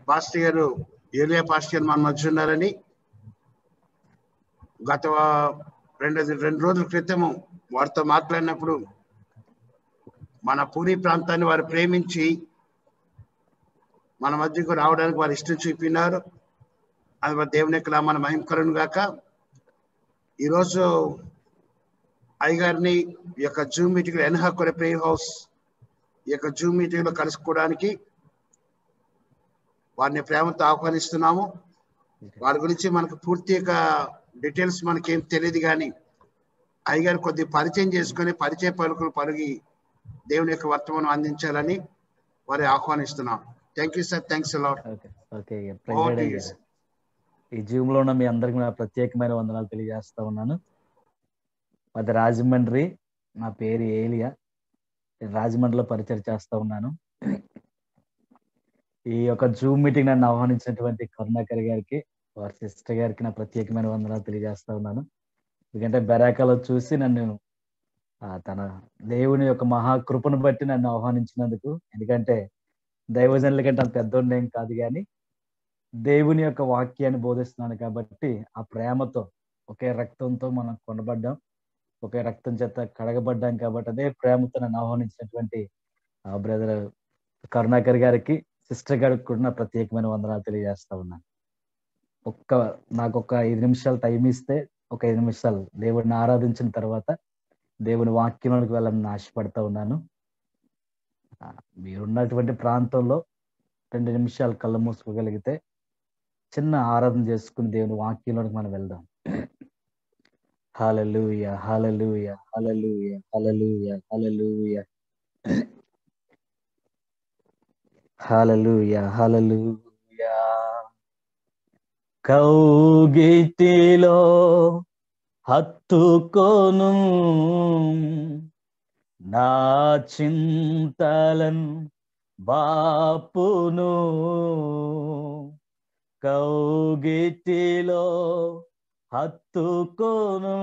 Pastor గారు ఏలియా pastor గారు మన మధ్య ఉన్నారని గత రెండు రెండు రోజుల క్రితము వారితో మాట్లాడినప్పుడు మన పూరి ప్రాంతాన్ని వారు ప్రేమించి మన మధ్యకు రావడానికి వారు ఇష్టం చూపినారు అది మరి దేవుని యొక్క నామాన మహిమకరను గాక ఈరోజు అయ్యగారిని ఈ యొక్క జూమ్ మీటింగ్ ఎన్హాకొర ప్రే హౌస్ ఈ యొక్క జూమ్ మీటింగ్ లో కలుసుకోవడానికి వారిని ప్రేమతో ఆహ్వానిస్తున్నాము వారి గురించి మనకు పూర్తిగా డీటెయిల్స్ మనకేం తెలియదు కానీ అయ్యగారు కొద్ది పరిచయం చేసుకొని పరిచయ పలుకులు పలిగి దేవుని యొక్క వర్తమానం అందించాలని వారి ఆహ్వానిస్తున్నాం thank you sir thanks a lot okay okay Over to you, president sir. ఈ జూమ్ లో ఉన్న మీ అందరికి నా ప్రత్యేకమైన వందనాలు తెలియజేస్తా ఉన్నాను మాది రాజమండ్రి నా పేరు ఏలియా నేను రాజమండ్రిలో పరిచయం చేస్తా ఉన్నాను ఈ యొక్క జూమ్ మీటింగ్ నన్ను ఆహ్వానించినటువంటి కరుణాకర్ గారికి వారి సిస్టర్ గారికి నా ప్రత్యేకమైన వందనాలు తెలియజేస్తా ఉన్నాను ఎందుకంటే బెరాకాలో చూసి నన్ను ఆ, తన దేవుని యొక్క మహాకృపను బట్టి నన్ను ఆహ్వానించినందుకు ఎందుకంటే దైవజనుల కంటే అంత పెద్దోడిని ఏం కాదు కానీ దేవుని యొక్క వాక్యాన్ని బోధిస్తున్నాను కాబట్టి ఆ ప్రేమతో ఒకే రక్తంతో మనం కొనబడ్డాం ఒకే రక్తం చేత కడగబడ్డాం కాబట్టి అదే ప్రేమతో నన్ను ఆహ్వానించినటువంటి ఆ బ్రదర్ కరుణాకర్ గారికి సిస్టర్ గారికి కూడా నా ప్రత్యేకమైన వందనాలు తెలియజేస్తా ఉన్నాను ఒక్క నాకు ఒక ఐదు నిమిషాలు టైం ఇస్తే ఒక ఐదు నిమిషాలు దేవుడిని ఆరాధించిన తర్వాత దేవుని వాక్యంలోకి వెళ్ళాలని ఆశపడతా ఉన్నాను ఆ, మీరున్నటువంటి ప్రాంతంలో రెండు నిమిషాలు కళ్ళు మూసుకోగలిగితే చిన్న ఆరాధన చేసుకుని దేవుని వాక్యంలోకి మనం వెళ్దాం హల్లెలూయ హల్లెలూయ హల్లెలూయ హల్లెలూయ హల్లెలూయ హల్లెలూయ హల్లెలూయ కౌగిటిలో హత్తుకొను నా చింతలన్ బాపును కౌగిటిలో హత్తుకొను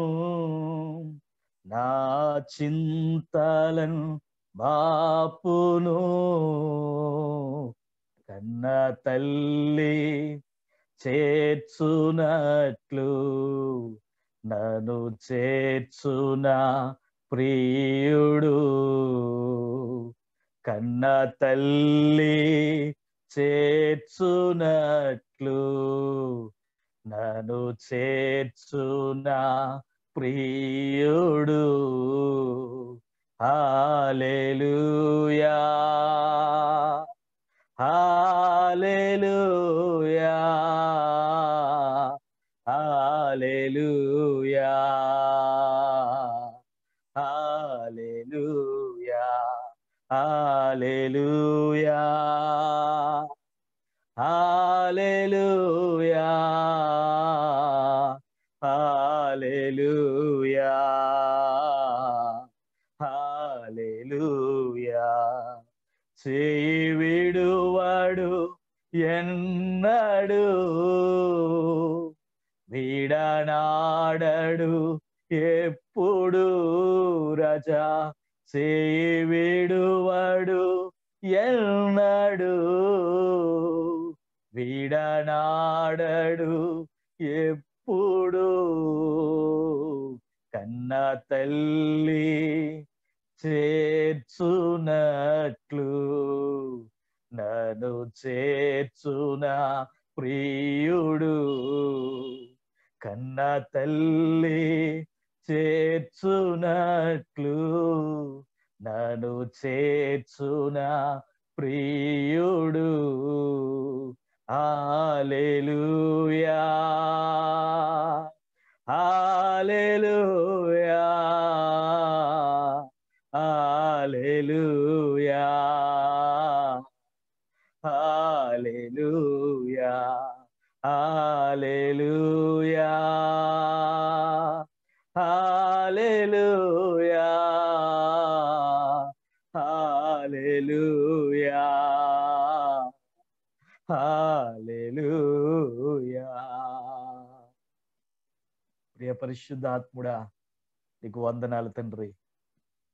నా చింతలన్ బాపును కన్న తల్లి చేర్చునట్లు నన్ను చేర్చున ప్రియుడు కన్న తల్లి చేర్చునట్లు నన్ను చేర్చున ప్రియుడు hallelujah hallelujah hallelujah hallelujah hallelujah hallelujah hallelujah hallelujah చేయి విడువాడు ఎన్నడు వీడనాడడు ఎప్పుడు రజా చేయి విడువాడు ఎన్నడు వీడనాడడు ఎప్పుడు కన్న తల్లి చేర్చునట్లు నన్ను చేర్చున ప్రియుడు కన్న తల్లి చేర్చునట్లు నన్ను చేర్చున ప్రియుడు hallelujah hallelujah hallelujah hallelujah hallelujah hallelujah hallelujah hallelujah ప్రియ పరిశుద్ధాత్ముడా నీకు వందనాలు తండ్రి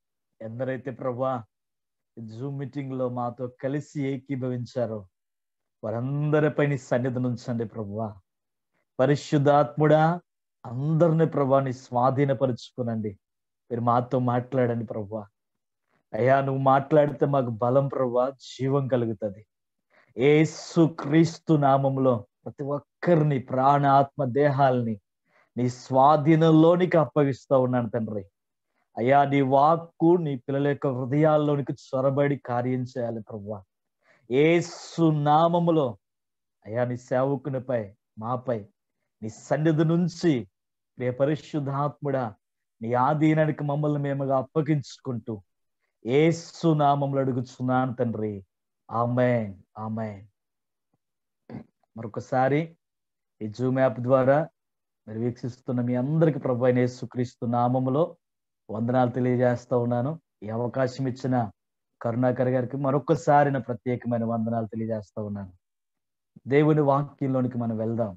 ఎందరైతే ప్రభా జూమ్ మీటింగ్ లో మాతో కలిసి ఏకీభవించారో వారందరిపై నీ సన్నిధి ఉంచండి ప్రభువా పరిశుద్ధాత్ముడా అందరిని ప్రభా నీ స్వాధీనపరుచుకునండి మీరు మాతో మాట్లాడండి ప్రభా అయ్యా నువ్వు మాట్లాడితే మాకు బలం ప్రభా జీవం కలుగుతుంది ఏసు క్రీస్తు నామంలో ప్రతి ఒక్కరిని ప్రాణ ఆత్మ దేహాల్ని నీ స్వాధీనంలోనికి అప్పగిస్తూ ఉన్నాను తండ్రి అయ్యా నీ వాక్కు నీ పిల్లల యొక్క హృదయాల్లోనికి చొరబడి కార్యం చేయాలి ప్రభా ఏసు నామములో అయ్యా నీ సేవకునిపై మాపై నీ సన్నిధి నుంచి ప్రియ పరిశుద్ధాత్ముడా నీ ఆధీనానికి మమ్మల్ని మేముగా అప్పగించుకుంటూ ఏసు నామంలో అడుగుచున్నాను తండ్రి ఆమెన్ ఆమెన్ మరొకసారి ఈ జూమ్ యాప్ ద్వారా మీరు వీక్షిస్తున్న మీ అందరికి ప్రభు అయిన యేసుక్రీస్తు నామములో వందనాలు తెలియజేస్తా ఉన్నాను ఈ అవకాశం ఇచ్చిన కరుణాకర్ గారికి మరొకసారి నా ప్రత్యేకమైన వందనాలు తెలియజేస్తా ఉన్నాను దేవుని వాక్యంలోనికి మనం వెళ్దాం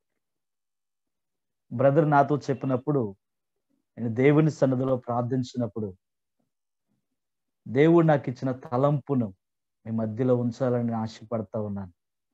బ్రదర్ నాతో చెప్పినప్పుడు నేను దేవుని సన్నిధిలో ప్రార్థించినప్పుడు దేవుడు నాకు ఇచ్చిన తలంపును మీ మధ్యలో ఉంచాలని ఆశపడతా ఉన్నాను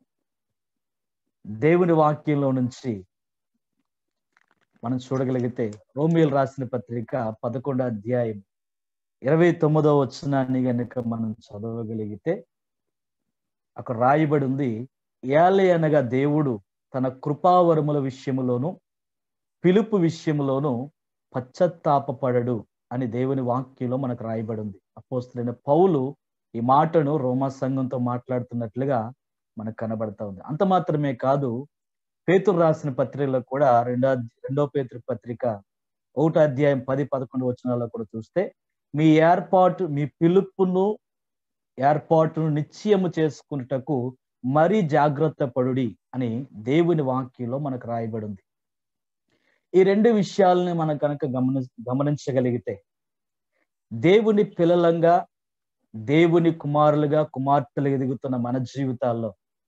దేవుని వాక్యంలో నుంచి మనం చూడగలిగితే రోమియోలు రాసిన పత్రిక పదకొండో అధ్యాయం ఇరవై తొమ్మిదో వచ్చినాన్ని గనుక మనం చదవగలిగితే అక్కడ రాయబడి ఉంది ఏలే అనగా దేవుడు తన కృపావరముల విషయములోను పిలుపు విషయములోను పశ్చత్తాపపడడు అని దేవుని వాక్యంలో మనకు రాయబడి ఉంది అపోస్తులైన పౌలు ఈ మాటను రోమా సంఘంతో మాట్లాడుతున్నట్లుగా మనకు కనబడతా ఉంది అంత మాత్రమే కాదు పేతురు రాసిన పత్రికలో కూడా రెండో రెండో పేతురు పత్రిక ఒకటో అధ్యాయం పది పదకొండు వచనాల్లో కూడా చూస్తే మీ ఏర్పాటు మీ పిలుపును ఏర్పాటును నిశ్చయము చేసుకున్నటకు మరీ జాగ్రత్త పడుడి అని దేవుని వాక్యంలో మనకు రాయబడి ఉంది ఈ రెండు విషయాలని మనం కనుక గమని గమనించగలిగితే దేవుని పిల్లలంగా దేవుని కుమారులుగా కుమార్తెలు ఎదుగుతున్న మన జీవితాల్లో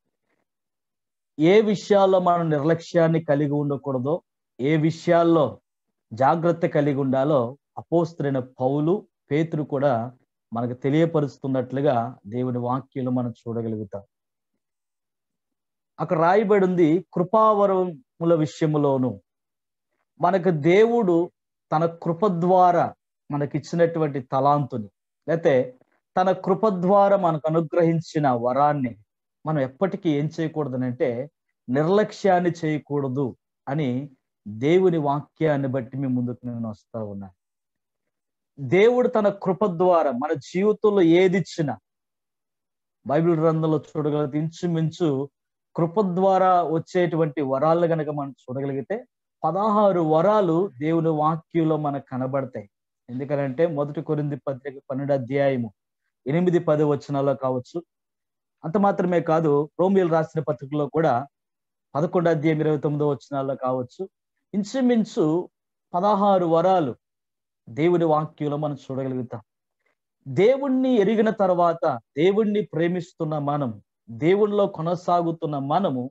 ఏ విషయాల్లో మనం నిర్లక్ష్యాన్ని కలిగి ఉండకూడదో ఏ విషయాల్లో జాగ్రత్త కలిగి ఉండాలో అపోస్తులైన పౌలు పేతురు కూడా మనకు తెలియపరుస్తున్నట్లుగా దేవుని వాక్యంలో మనం చూడగలుగుతాం అక్కడ రాయబడి ఉంది కృపావరముల విషయములోను మనకు దేవుడు తన కృప ద్వారా మనకిచ్చినటువంటి తలాంతుని లేతే తన కృప ద్వారా మనకు అనుగ్రహించిన వరాన్ని మనం ఎప్పటికీ ఏం చేయకూడదనంటే నిర్లక్ష్యాన్ని చేయకూడదు అని దేవుని వాక్యాన్ని బట్టి మీ ముందుకు నేను వస్తా ఉన్నాను దేవుడు తన కృప ద్వారా మన జీవితంలో ఏది ఇచ్చినా బైబిల్ గ్రంథంలో చూడగలిగితే ఇంచుమించు కృప ద్వారా వచ్చేటువంటి వరాలు కనుక మనం చూడగలిగితే పదహారు వరాలు దేవుని వాక్యంలో మనకు కనబడతాయి ఎందుకంటే మొదటి కొరింది పత్రిక పన్నెండు అధ్యాయము ఎనిమిది పది వచనాల్లో కావచ్చు అంత మాత్రమే కాదు రోమియోలు రాసిన పత్రికలో కూడా పదకొండు అధ్యాయం ఇరవై తొమ్మిదో వచనాల్లో కావచ్చు ఇంచుమించు పదహారు వరాలు దేవుని వాక్యంలో మనం చూడగలుగుతాం దేవుణ్ణి ఎరిగిన తర్వాత దేవుణ్ణి ప్రేమిస్తున్న మనం దేవుణ్ణిలో కొనసాగుతున్న మనము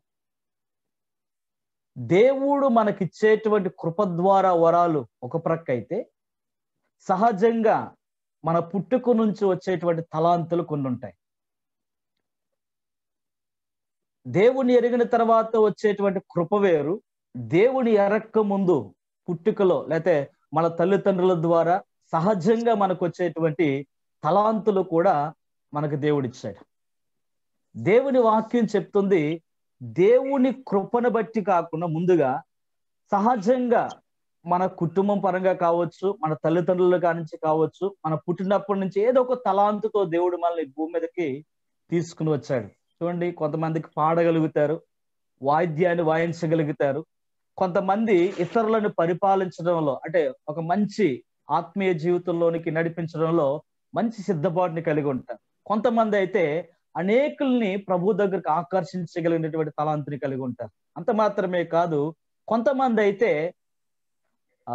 దేవుడు మనకిచ్చేటువంటి కృప ద్వారా వరాలు ఒక ప్రక్క అయితే సహజంగా మన పుట్టుక నుంచి వచ్చేటువంటి తలాంతులు కొన్ని ఉంటాయి దేవుని ఎరిగిన తర్వాత వచ్చేటువంటి కృప వేరు దేవుని ఎరక్క ముందు పుట్టుకలో లేకపోతే మన తల్లిదండ్రుల ద్వారా సహజంగా మనకు వచ్చేటువంటి తలాంతులు కూడా మనకు దేవుడిచ్చాడు దేవుని వాక్యం చెప్తుంది దేవుని కృపను బట్టి కాకుండా ముందుగా సహజంగా మన కుటుంబం పరంగా కావచ్చు మన తల్లిదండ్రుల కానించి కావచ్చు మన పుట్టినప్పటి నుంచి ఏదో ఒక తలాంతుతో దేవుడు మనల్ని భూమి మీదకి తీసుకుని వచ్చాడు చూడండి కొంతమందికి పాడగలుగుతారు వాయిద్యాన్ని వాయించగలుగుతారు కొంతమంది ఇతరులను పరిపాలించడంలో అంటే ఒక మంచి ఆత్మీయ జీవితంలోనికి నడిపించడంలో మంచి సిద్ధపాటుని కలిగి ఉంటారు కొంతమంది అయితే అనేకుల్ని ప్రభు దగ్గరకు ఆకర్షించగలిగినటువంటి తలాంతిని కలిగి ఉంటారు అంత మాత్రమే కాదు కొంతమంది అయితే ఆ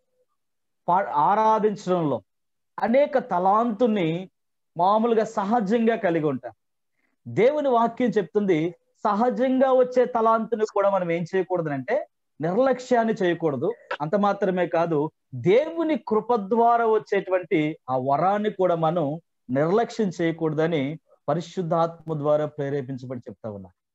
ఆరాధించడంలో అనేక తలాంతుని మామూలుగా సహజంగా కలిగి ఉంటారు దేవుని వాక్యం చెప్తుంది సహజంగా వచ్చే తలాంతుని కూడా మనం ఏం చేయకూడదు అంటే నిర్లక్ష్యాన్ని చేయకూడదు అంత మాత్రమే కాదు దేవుని కృప ద్వారా వచ్చేటువంటి ఆ వరాన్ని కూడా మనం నిర్లక్ష్యం చేయకూడదని పరిశుద్ధాత్మ ద్వారా ప్రేరేపించబడి చెప్తా ఉన్నా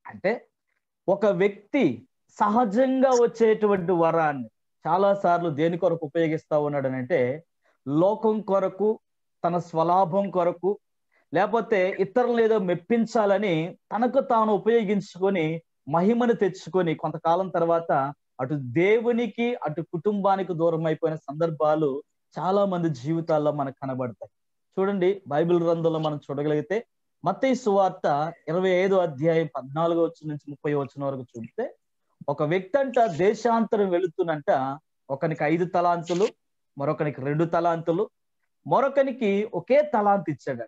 అంటే ఒక వ్యక్తి సహజంగా వచ్చేటువంటి వరాన్ని చాలా సార్లు దేని కొరకు ఉపయోగిస్తా ఉన్నాడు అని అంటే లోకం కొరకు తన స్వలాభం కొరకు లేకపోతే ఇతరులను ఏదో మెప్పించాలని తనకు తాను ఉపయోగించుకొని మహిమను తెచ్చుకొని కొంతకాలం తర్వాత అటు దేవునికి అటు కుటుంబానికి దూరం అయిపోయిన సందర్భాలు చాలా మంది జీవితాల్లో మనకు కనబడతాయి చూడండి బైబిల్ గ్రంథంలో మనం చూడగలిగితే మత్తయి సువార్త ఇరవై ఐదో అధ్యాయం పద్నాలుగో వచ్చిన నుంచి ముప్పై వచ్చిన వరకు చూస్తే ఒక వ్యక్తి అంట దేశాంతరం వెళుతున్నంట ఒకనికి ఐదు తలాంతులు మరొకనికి రెండు తలాంతులు మరొకనికి ఒకే తలాంత్ ఇచ్చాడట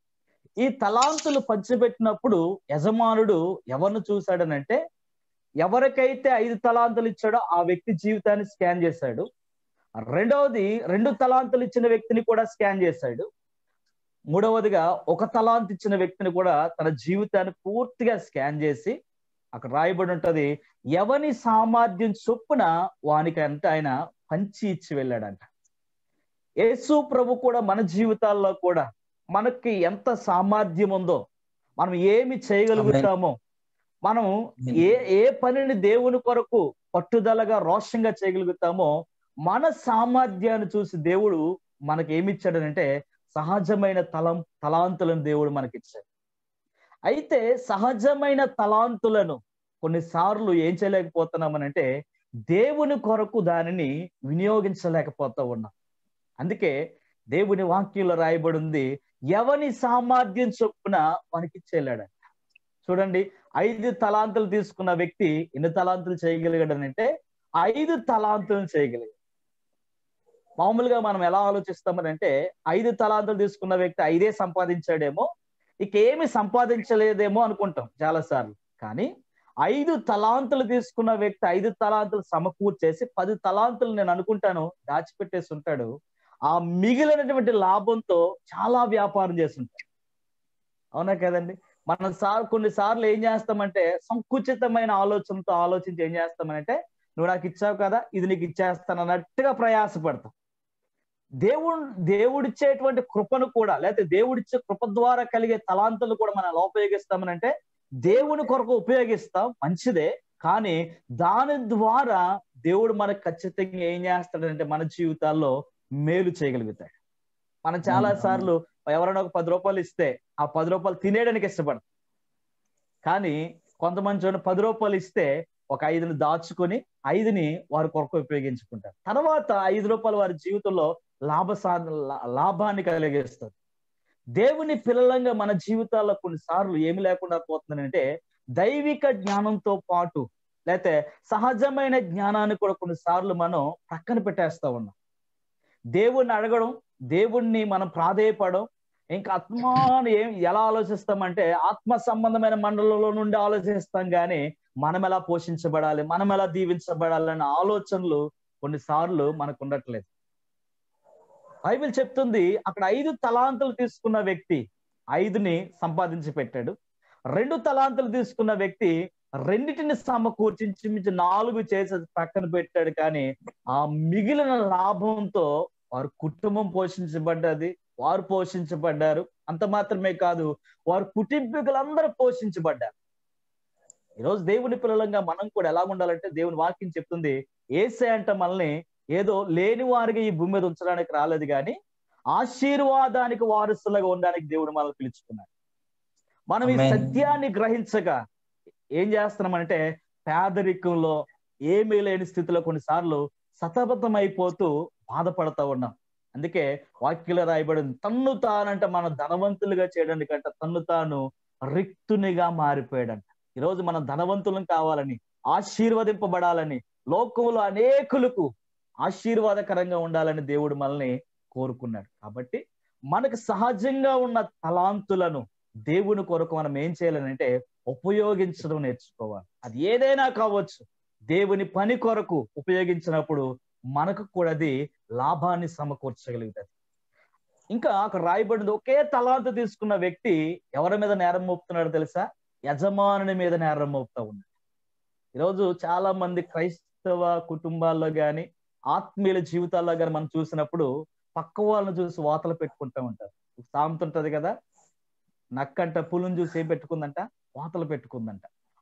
ఈ తలాంతులు పంచిపెట్టినప్పుడు యజమానుడు ఎవరిని చూశాడనంటే ఎవరికైతే ఐదు తలాంతులు ఇచ్చాడో ఆ వ్యక్తి జీవితాన్ని స్కాన్ చేశాడు రెండవది రెండు తలాంతులు ఇచ్చిన వ్యక్తిని కూడా స్కాన్ చేశాడు మూడవదిగా ఒక తలాంత్ ఇచ్చిన వ్యక్తిని కూడా తన జీవితాన్ని పూర్తిగా స్కాన్ చేసి అక్కడ రాయబడి ఉంటది ఎవని సామర్థ్యం చొప్పున వానికి అంటే ఆయన పంచి ఇచ్చి వెళ్ళాడంట యేసు ప్రభు కూడా మన జీవితాల్లో కూడా మనకి ఎంత సామర్థ్యం ఉందో మనం ఏమి చేయగలుగుతామో మనం ఏ ఏ పనిని దేవుని కొరకు పట్టుదలగా రోషంగా చేయగలుగుతామో మన సామర్థ్యాన్ని చూసి దేవుడు మనకి ఏమి ఇచ్చాడనంటే సహజమైన తలం తలాంతులను దేవుడు మనకిచ్చాడు అయితే సహజమైన తలాంతులను కొన్నిసార్లు ఏం చేయలేకపోతున్నామనంటే దేవుని కొరకు దానిని వినియోగించలేకపోతా ఉన్నాం అందుకే దేవుని వాక్యంలో రాయబడి ఉంది ఎవని సామర్థ్యం చొప్పున మనకి ఇచ్చేలాడంట చూడండి ఐదు తలాంతులు తీసుకున్న వ్యక్తి ఎన్ని తలాంతులు చేయగలిగాడనంటే ఐదు తలాంతులను చేయగలిగాడు మామూలుగా మనం ఎలా ఆలోచిస్తామనంటే ఐదు తలాంతులు తీసుకున్న వ్యక్తి ఐదే సంపాదించాడేమో ఇక ఏమి సంపాదించలేదేమో అనుకుంటాం చాలా సార్లు కానీ ఐదు తలాంతులు తీసుకున్న వ్యక్తి ఐదు తలాంతులు సమకూర్చేసి పది తలాంతులు నేను అనుకుంటాను దాచిపెట్టేసి ఉంటాడు ఆ మిగిలినటువంటి లాభంతో చాలా వ్యాపారం చేస్తుంటాడు అవునా కదండి మన సార్ కొన్నిసార్లు ఏం చేస్తామంటే సంకుచితమైన ఆలోచనతో ఆలోచించి ఏం చేస్తామంటే నువ్వు నాకు ఇచ్చావు కదా ఇది నీకు ఇచ్చేస్తాను అన్నట్టుగా ప్రయాసపడతాం దేవుడు దేవుడిచ్చేటువంటి కృపను కూడా లేకపోతే దేవుడిచ్చే కృప ద్వారా కలిగే తలాంతులు కూడా మనం ఎలా ఉపయోగిస్తామనంటే దేవుని కొరకు ఉపయోగిస్తాం మంచిదే కానీ దాని ద్వారా దేవుడు మనకు ఖచ్చితంగా ఏం చేస్తాడంటే మన జీవితాల్లో మేలు చేయగలుగుతాడు మనం చాలా సార్లు ఎవరైనా ఒక పది రూపాయలు ఇస్తే ఆ పది రూపాయలు తినేయడానికి ఇష్టపడతాం కానీ కొంతమంది చూడండి పది రూపాయలు ఇస్తే ఒక ఐదుని దాచుకొని ఐదుని వారి కొరకు ఉపయోగించుకుంటారు తర్వాత ఐదు రూపాయలు వారి జీవితంలో లాభ లాభాన్ని కలిగిస్తారు దేవుని పిల్లలంగా మన జీవితాల్లో కొన్నిసార్లు ఏమి లేకుండా పోతుందంటే దైవిక జ్ఞానంతో పాటు లేకపోతే సహజమైన జ్ఞానాన్ని కూడా కొన్నిసార్లు మనం పక్కన పెట్టేస్తా ఉన్నాం దేవుణ్ణి అడగడం దేవుణ్ణి మనం ప్రాధేయపడడం ఇంకా ఆత్మాను ఏం ఎలా ఆలోచిస్తామంటే ఆత్మ సంబంధమైన మండలంలో నుండి ఆలోచిస్తాం కానీ మనం ఎలా పోషించబడాలి మనం ఎలా దీవించబడాలి అనే ఆలోచనలు కొన్నిసార్లు మనకు ఉండట్లేదు బైబిల్ చెప్తుంది అక్కడ ఐదు తలాంతులు తీసుకున్న వ్యక్తి ఐదుని సంపాదించి పెట్టాడు రెండు తలాంతులు తీసుకున్న వ్యక్తి రెండిటిని సమకూర్చి మించి నాలుగు చేసి పక్కన పెట్టాడు కానీ ఆ మిగిలిన లాభంతో వారి కుటుంబం పోషించబడ్డది వారు పోషించబడ్డారు అంత మాత్రమే కాదు వారి కుటుంబీకులందరూ పోషించబడ్డారు ఈరోజు దేవుని పిల్లలంగా మనం కూడా ఎలా ఉండాలంటే దేవుని వాక్యం చెప్తుంది ఏసే అంట మనల్ని ఏదో లేని వారికి ఈ భూమి మీద ఉంచడానికి రాలేదు కానీ ఆశీర్వాదానికి వారసులుగా ఉండడానికి దేవుడు మనల్ని పిలుచుకున్నాడు మనం ఈ సత్యాన్ని గ్రహించగా ఏం చేస్తున్నామంటే పేదరికంలో ఏమీ లేని స్థితిలో కొన్నిసార్లు సతబద్ధం అయిపోతూ బాధపడతా ఉన్నాం అందుకే వాక్యలో రాయబడింది తన్ను తానంట మన ధనవంతులుగా చేయడానికంట తన్ను తాను రిక్తునిగా మారిపోయాడంట ఈరోజు మనం ధనవంతులం కావాలని ఆశీర్వదింపబడాలని లోకంలో అనేకులకు ఆశీర్వాదకరంగా ఉండాలని దేవుడు మనల్ని కోరుకున్నాడు కాబట్టి మనకు సహజంగా ఉన్న తలాంతులను దేవుని కొరకు మనం ఏం చేయాలనంటే ఉపయోగించడం నేర్చుకోవాలి అది ఏదైనా కావచ్చు దేవుని పని కొరకు ఉపయోగించినప్పుడు మనకు కూడా అది లాభాన్ని సమకూర్చగలుగుతుంది ఇంకా అక్కడ రాయబడింది ఒకే తలాంతు తీసుకున్న వ్యక్తి ఎవరి మీద నేరం మోపుతున్నాడు తెలుసా యజమానుని మీద నేరం మోపుతా ఉన్నాడు ఈరోజు చాలా మంది క్రైస్తవ కుటుంబాల్లో గాని ఆత్మీయుల జీవితాల్లో కానీ మనం చూసినప్పుడు పక్క వాళ్ళని చూసి వాతలు పెట్టుకుంటూ ఉంటారు సామెత ఉంటది కదా నక్కంట పులుని చూసి ఏం పెట్టుకుందంట వాతలు పెట్టుకుందంట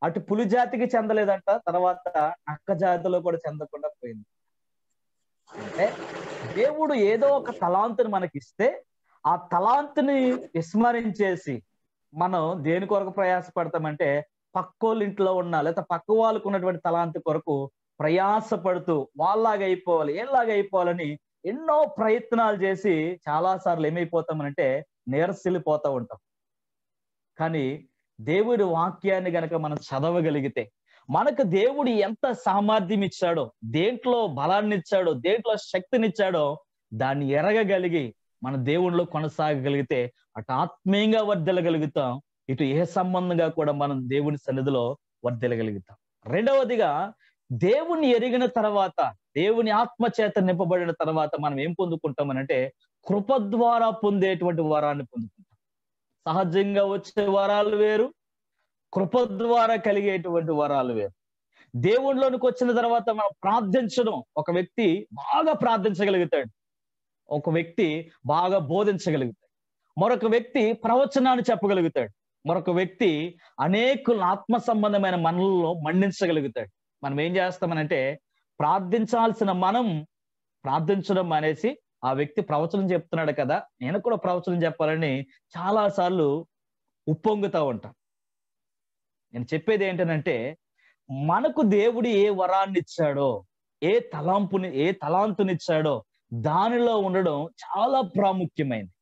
అటు పులి జాతికి చెందలేదంట తర్వాత నక్క జాతిలో కూడా చెందకుండా పోయింది అంటే దేవుడు ఏదో ఒక తలాంతుని మనకి ఇస్తే ఆ తలాంతుని విస్మరించేసి మనం దేని కొరకు ప్రయాసపడతామంటే పక్కోళ్ళ ఇంట్లో ఉన్న లేదా పక్క వాళ్ళకు ఉన్నటువంటి తలాంతి కొరకు ప్రయాసపడుతూ వాళ్ళలాగా అయిపోవాలి ఏలాగా అయిపోవాలని ఎన్నో ప్రయత్నాలు చేసి చాలా సార్లు ఏమైపోతామనంటే నీరసిల్లిపోతూ ఉంటాం కానీ దేవుడి వాక్యాన్ని గనక మనం చదవగలిగితే మనకు దేవుడు ఎంత సామర్థ్యం ఇచ్చాడో దేంట్లో బలాన్ని ఇచ్చాడో దేంట్లో శక్తినిచ్చాడో దాన్ని ఎరగగలిగి మన దేవుణ్ణిలో కొనసాగగలిగితే అటు ఆత్మీయంగా వర్దెలగలుగుతాం ఇటు ఏ సంబంధంగా కూడా మనం దేవుని సన్నిధిలో వర్దెలగలుగుతాం రెండవదిగా దేవుణ్ణి ఎరిగిన తర్వాత దేవుని ఆత్మ చేత నింపబడిన తర్వాత మనం ఏం పొందుకుంటామనంటే కృప ద్వారా పొందేటువంటి వరాన్ని పొందుకుంటాం సహజంగా వచ్చే వరాలు వేరు కృప ద్వారా కలిగేటువంటి వరాలు వేరు దేవుళ్ళలోనికి వచ్చిన తర్వాత మనం ప్రార్థించడం ఒక వ్యక్తి బాగా ప్రార్థించగలుగుతాడు ఒక వ్యక్తి బాగా బోధించగలుగుతాడు మరొక వ్యక్తి ప్రవచనాన్ని చెప్పగలుగుతాడు మరొక వ్యక్తి అనేకుల ఆత్మ సంబంధమైన మనలలో మండించగలుగుతాడు మనం ఏం చేస్తామనంటే ప్రార్థించాల్సిన మనం ప్రార్థించడం అనేసి ఆ వ్యక్తి ప్రవచనం చెప్తున్నాడు కదా నేను కూడా ప్రవచనం చెప్పాలని చాలా సార్లు ఉప్పొంగుతా ఉంటాం నేను చెప్పేది ఏంటనంటే మనకు దేవుడు ఏ వరాన్ని ఇచ్చాడో ఏ తలాంపుని ఏ తలాంతునిచ్చాడో దానిలో ఉండడం చాలా ప్రాముఖ్యమైనది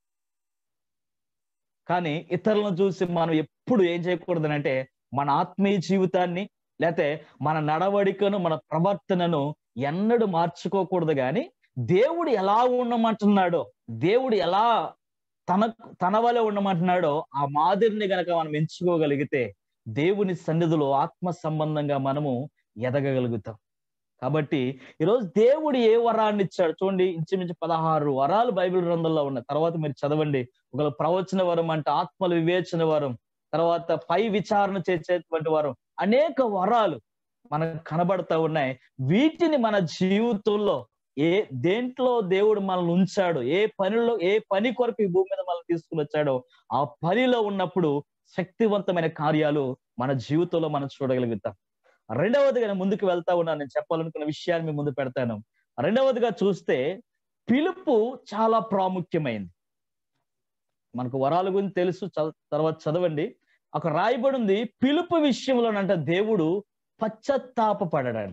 కానీ ఇతరులను చూసి మనం ఎప్పుడు ఏం చేయకూడదనంటే మన ఆత్మీయ జీవితాన్ని లేకపోతే మన నడవడికను మన ప్రవర్తనను ఎన్నడూ మార్చుకోకూడదు కానీ దేవుడు ఎలా ఉండమంటున్నాడో దేవుడు ఎలా తన తన వల్ల ఉండమంటున్నాడో ఆ మాదిరిని గనక మనం ఎంచుకోగలిగితే దేవుని సన్నిధిలో ఆత్మ సంబంధంగా మనము ఎదగగలుగుతాం కాబట్టి ఈరోజు దేవుడు ఏ వరాన్ని ఇచ్చాడు చూడండి ఇంచుమించు పదహారు వరాలు బైబిల్ గ్రంథంలో ఉన్నాయి తర్వాత మీరు చదవండి ఒకవేళ ప్రవచన వరం అంటే ఆత్మల వివేచన వరం తర్వాత పై విచారణ చేసేటువంటి వరం అనేక వరాలు మనకు కనబడతా ఉన్నాయి వీటిని మన జీవితంలో ఏ దేంట్లో దేవుడు మనల్ని ఉంచాడు ఏ పనిలో ఏ పని కొరకు ఈ భూమి మీద మనల్ని తీసుకుని వచ్చాడో ఆ పనిలో ఉన్నప్పుడు శక్తివంతమైన కార్యాలు మన జీవితంలో మనం చూడగలుగుతాం రెండవదిగా నేను ముందుకు వెళ్తా ఉన్నాను నేను చెప్పాలనుకున్న విషయాన్ని మీ ముందు పెడతాను రెండవదిగా చూస్తే పిలుపు చాలా ప్రాముఖ్యమైంది మనకు వరాల గురించి తెలుసు తర్వాత చదవండి ఒక రాయబడి ఉంది పిలుపు విషయంలోనంట దేవుడు పశ్చత్తాపడడంట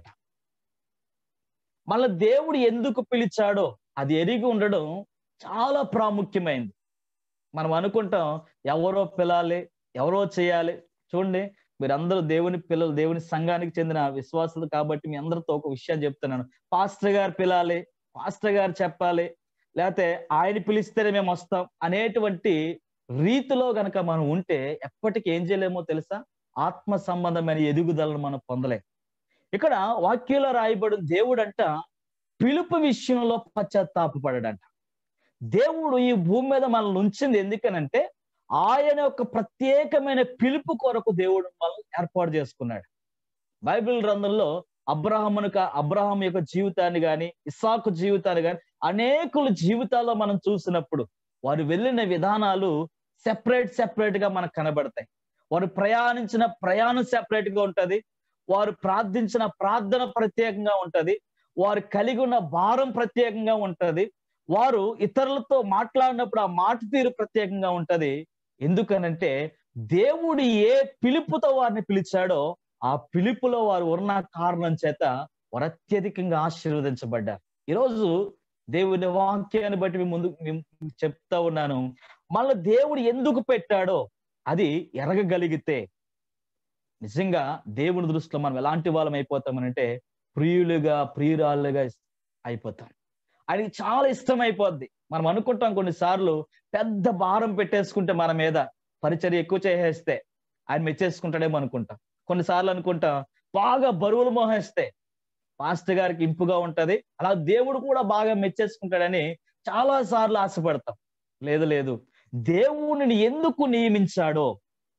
మళ్ళీ దేవుడు ఎందుకు పిలిచాడో అది ఎరిగి ఉండడం చాలా ప్రాముఖ్యమైంది మనం అనుకుంటాం ఎవరో పిలాలి ఎవరో చేయాలి చూడండి మీరందరూ దేవుని పిల్లలు దేవుని సంఘానికి చెందిన విశ్వాసులు కాబట్టి మీ అందరితో ఒక విషయం చెప్తున్నాను పాస్టర్ గారు పిలాలి పాస్టర్ గారు చెప్పాలి లేకపోతే ఆయన పిలిస్తేనే మేము వస్తాం అనేటువంటి రీతిలో గనక మనం ఉంటే ఎప్పటికి ఏం చేయలేమో తెలుసా ఆత్మ సంబంధమైన ఎదుగుదలను మనం పొందలేం ఇక్కడ వాక్యంలో రాయబడిన దేవుడు అంట పిలుపు విషయంలో పశ్చాత్తాపడడంట దేవుడు ఈ భూమి మీద మనల్ని ఉంచింది ఎందుకనంటే ఆయన యొక్క ప్రత్యేకమైన పిలుపు కొరకు దేవుడు మనల్ని ఏర్పాటు చేసుకున్నాడు బైబిల్ గ్రంథంలో అబ్రహమును అబ్రహం యొక్క జీవితాన్ని గాని ఇస్సాకు జీవితాన్ని గాని అనేకుల జీవితాల్లో మనం చూసినప్పుడు వారు వెళ్ళిన విధానాలు సెపరేట్ సెపరేట్ గా మనకు కనబడతాయి వారు ప్రయాణించిన ప్రయాణం సెపరేట్ గా ఉంటది వారు ప్రార్థించిన ప్రార్థన ప్రత్యేకంగా ఉంటది వారు కలిగి ఉన్న భారం ప్రత్యేకంగా ఉంటది వారు ఇతరులతో మాట్లాడినప్పుడు ఆ మాట తీరు ప్రత్యేకంగా ఉంటది ఎందుకనంటే దేవుడు ఏ పిలుపుతో వారిని పిలిచాడో ఆ పిలుపులో వారు ఉన్న కారణం చేత వారు అత్యధికంగా ఆశీర్వదించబడ్డారు ఈరోజు దేవుని వాక్యాన్ని బట్టి మీ ముందు చెప్తా ఉన్నాను మళ్ళీ దేవుడు ఎందుకు పెట్టాడో అది ఎరగగలిగితే నిజంగా దేవుని దృష్టిలో మనం ఎలాంటి వాళ్ళం అయిపోతామనంటే ప్రియులుగా ప్రియురాళ్ళుగా అయిపోతాం ఆయనకి చాలా ఇష్టం అయిపోద్ది మనం అనుకుంటాం కొన్నిసార్లు పెద్ద భారం పెట్టేసుకుంటే మన మీద పరిచర్య ఎక్కువ చేసేస్తే ఆయన మెచ్చేసుకుంటాడేమో అనుకుంటాం కొన్నిసార్లు అనుకుంటాం బాగా బరువులు మోహేస్తే పాస్టర్ గారికి ఇంపుగా ఉంటది అలా దేవుడు కూడా బాగా మెచ్చేసుకుంటాడని చాలా సార్లు ఆశపడతాం లేదు లేదు దేవుడిని ఎందుకు నియమించాడో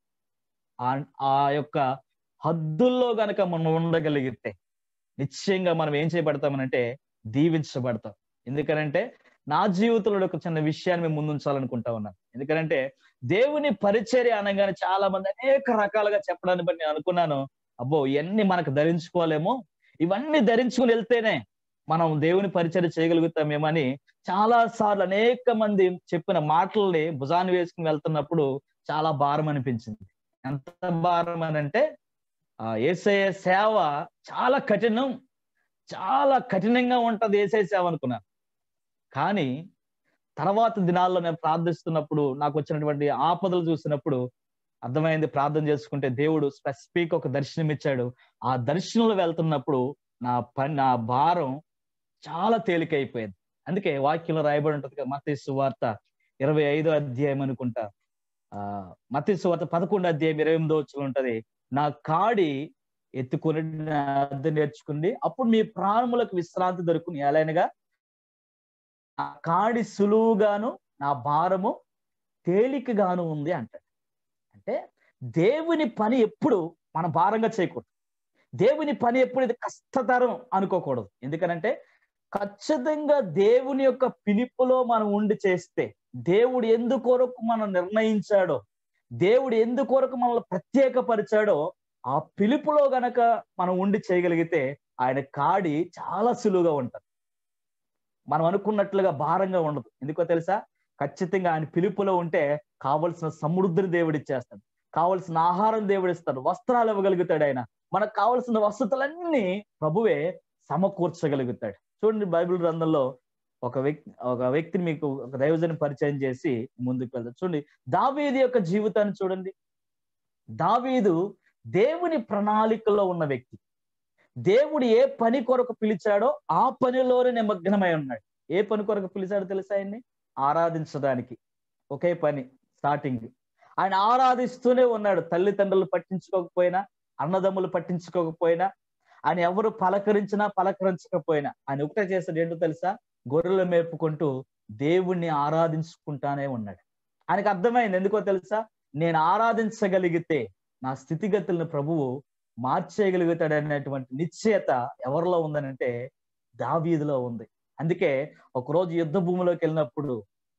ఆ యొక్క హద్దుల్లో గనక మనం ఉండగలిగితే నిశ్చయంగా మనం ఏం చేయబడతామనంటే దీవించబడతాం ఎందుకనంటే నా జీవితంలో ఒక చిన్న విషయాన్ని మేము ముందుంచాలనుకుంటా ఉన్నాను ఎందుకంటే దేవుని పరిచర్య అనగానే చాలా మంది అనేక రకాలుగా చెప్పడాన్ని బట్టి నేను అనుకున్నాను అబ్బో ఇవన్నీ మనకు ధరించుకోలేమో ఇవన్నీ ధరించుకుని వెళ్తేనే మనం దేవుని పరిచయం చేయగలుగుతామేమని చాలా సార్లు అనేక మంది చెప్పిన మాటల్ని భుజాన్ని వేసుకుని వెళ్తున్నప్పుడు చాలా భారం అనిపించింది ఎంత భారం అని అంటే ఆ ఏసయ సేవ చాలా కఠినం చాలా కఠినంగా ఉంటది ఏసయ సేవ అనుకున్నాను కానీ తర్వాత దినాల్లో నేను ప్రార్థిస్తున్నప్పుడు నాకు వచ్చినటువంటి ఆపదలు చూసినప్పుడు అర్థమైంది ప్రార్థన చేసుకుంటే దేవుడు స్పెసిఫిక్ ఒక దర్శనం ఇచ్చాడు ఆ దర్శనంలో వెళ్తున్నప్పుడు నా పని నా భారం చాలా తేలికైపోయింది అందుకే వాక్యంలో రాయబడి ఉంటుంది కదా మత సువార్త ఇరవై ఐదో అధ్యాయం అనుకుంటా ఆ మత సువార్త పదకొండు అధ్యాయం ఇరవై ఎనిమిదో వచ్చి ఉంటది నా కాడి ఎత్తుకొని నా అద్దె నేర్చుకుంది అప్పుడు మీ ప్రాణములకు విశ్రాంతి దొరుకుని ఎలానగా నా కాడి సులువుగాను నా భారము తేలికగాను ఉంది అంటాడు అంటే దేవుని పని ఎప్పుడు మన భారంగా చేయకూడదు దేవుని పని ఎప్పుడు ఇది కష్టతరం అనుకోకూడదు ఎందుకనంటే ఖచ్చితంగా దేవుని యొక్క పిలుపులో మనం ఉండి చేస్తే దేవుడు ఎందుకొరకు మనం నిర్ణయించాడో దేవుడు ఎందుకొరకు మనల్ని ప్రత్యేకపరిచాడో ఆ పిలుపులో గనక మనం ఉండి చేయగలిగితే ఆయన కాడి చాలా సులువుగా ఉంటుంది మనం అనుకున్నట్లుగా భారంగా ఉండదు ఎందుకో తెలుసా ఖచ్చితంగా ఆయన పిలుపులో ఉంటే కావలసిన సమృద్ధిని దేవుడు ఇచ్చేస్తాడు కావలసిన ఆహారం దేవుడు ఇస్తాడు వస్త్రాలు ఇవ్వగలుగుతాడు ఆయన మనకు కావలసిన వసతులన్నీ ప్రభువే సమకూర్చగలుగుతాడు చూడండి బైబిల్ గ్రంథంలో ఒక వ్యక్తి ఒక వ్యక్తిని మీకు ఒక దైవజని పరిచయం చేసి ముందుకు వెళ్తారు చూడండి దావీది యొక్క జీవితాన్ని చూడండి దావీదు దేవుని ప్రణాళికలో ఉన్న వ్యక్తి దేవుడు ఏ పని కొరకు పిలిచాడో ఆ పనిలోనే నిమగ్నమై ఉన్నాడు ఏ పని కొరకు పిలిచాడో తెలుసా ఆయన్ని ఆరాధించడానికి ఒకే పని స్టార్టింగ్ ఆయన ఆరాధిస్తూనే ఉన్నాడు తల్లిదండ్రులు పట్టించుకోకపోయినా అన్నదమ్ములు పట్టించుకోకపోయినా ఆయన ఎవరు పలకరించినా పలకరించకపోయినా ఆయన ఒకటే చేస్తాడు ఏంటో తెలుసా గొర్రెలు మేపుకుంటూ దేవుణ్ణి ఆరాధించుకుంటానే ఉన్నాడు ఆయనకు అర్థమైంది ఎందుకో తెలుసా నేను ఆరాధించగలిగితే నా స్థితిగతులను ప్రభువు మార్చేయగలుగుతాడు అనేటువంటి నిశ్చయత ఎవరిలో ఉందనంటే దావీదులో ఉంది అందుకే ఒకరోజు యుద్ధ భూమిలోకి వెళ్ళినప్పుడు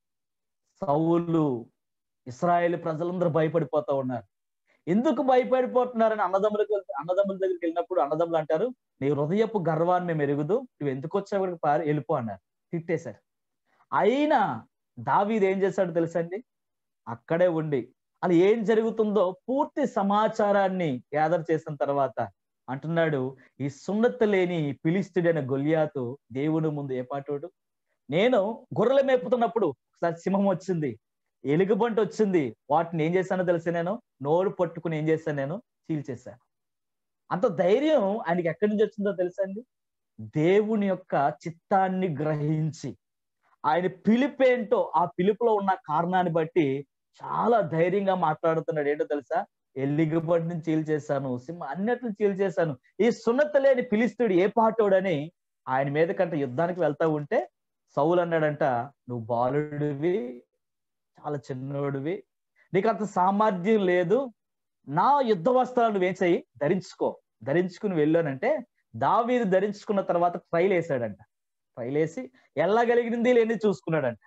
సౌలు ఇస్రాయేల్ ప్రజలందరూ భయపడిపోతా ఉన్నారు ఎందుకు భయపడిపోతున్నారని అన్నదమ్ములకు అన్నదమ్ముల దగ్గరికి వెళ్ళినప్పుడు అన్నదమ్ములు అంటారు నీ హృదయపు గర్వాన్ని మేము ఎరుగుదు నువ్వు ఎందుకు వచ్చావు పారి వెళ్ళిపో అన్నారు తిట్టేశారు అయినా దావీది ఏం చేశాడు తెలుసండి అక్కడే ఉండి అది ఏం జరుగుతుందో పూర్తి సమాచారాన్ని గ్యాదర్ చేసిన తర్వాత అంటున్నాడు ఈ సున్నత లేని పిలిస్తుడైన గొల్యాతు దేవుని ముందు ఏ పాటోడు నేను గొర్రెలు మేపుతున్నప్పుడు ఒకసారి సింహం వచ్చింది ఎలుగుబంటి వచ్చింది వాటిని ఏం చేశానో తెలిసి నేను నోరు పట్టుకుని ఏం చేశాను నేను చీల్చేశాను అంత ధైర్యం ఆయనకి ఎక్కడి నుంచి వచ్చిందో తెలుసా అండి దేవుని యొక్క చిత్తాన్ని గ్రహించి ఆయన పిలుపేంటో ఆ పిలుపులో ఉన్న కారణాన్ని బట్టి చాలా ధైర్యంగా మాట్లాడుతున్నాడు ఏంటో తెలుసా ఎల్లిగబడిని చీల్చేశాను సింహ అన్నిట్లు చీల్చేశాను ఈ సున్నత లేని పిలిస్తుడు ఏ పాటోడని ఆయన మీద కంటే యుద్ధానికి వెళ్తా ఉంటే సౌలు అన్నాడంట నువ్వు బాలుడివి చాలా చిన్నోడివి నీకు అంత సామర్థ్యం లేదు నా యుద్ధ వస్త్రాలు నువ్వేం చెయ్యి ధరించుకో ధరించుకుని వెళ్ళానంటే దావీది ధరించుకున్న తర్వాత ట్రైల్ వేసాడంట ట్రైల్ వేసి ఎల్లగలిగింది లేని చూసుకున్నాడంట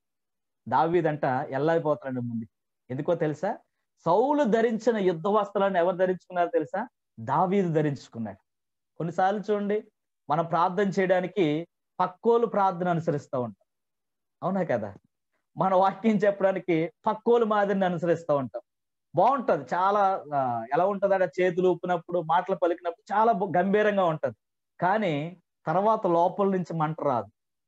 దావీదంట ఎల్లైపోతున్నాడు ముందు ఎందుకో తెలుసా సౌలు ధరించిన యుద్ధ వస్త్రాలను ఎవరు ధరించుకున్నారో తెలుసా దావీదు ధరించుకున్నాడు కొన్నిసార్లు చూడండి మనం ప్రార్థన చేయడానికి పక్కోలు ప్రార్థన అనుసరిస్తూ ఉంటాం అవునా కదా మన వాక్యం చెప్పడానికి పక్కోలు మాదిరిని అనుసరిస్తూ ఉంటాం బాగుంటది చాలా ఎలా ఉంటది అంటే చేతులు ఊపినప్పుడు మాటలు పలికినప్పుడు చాలా గంభీరంగా ఉంటది కానీ తర్వాత లోపల నుంచి మంట రాదు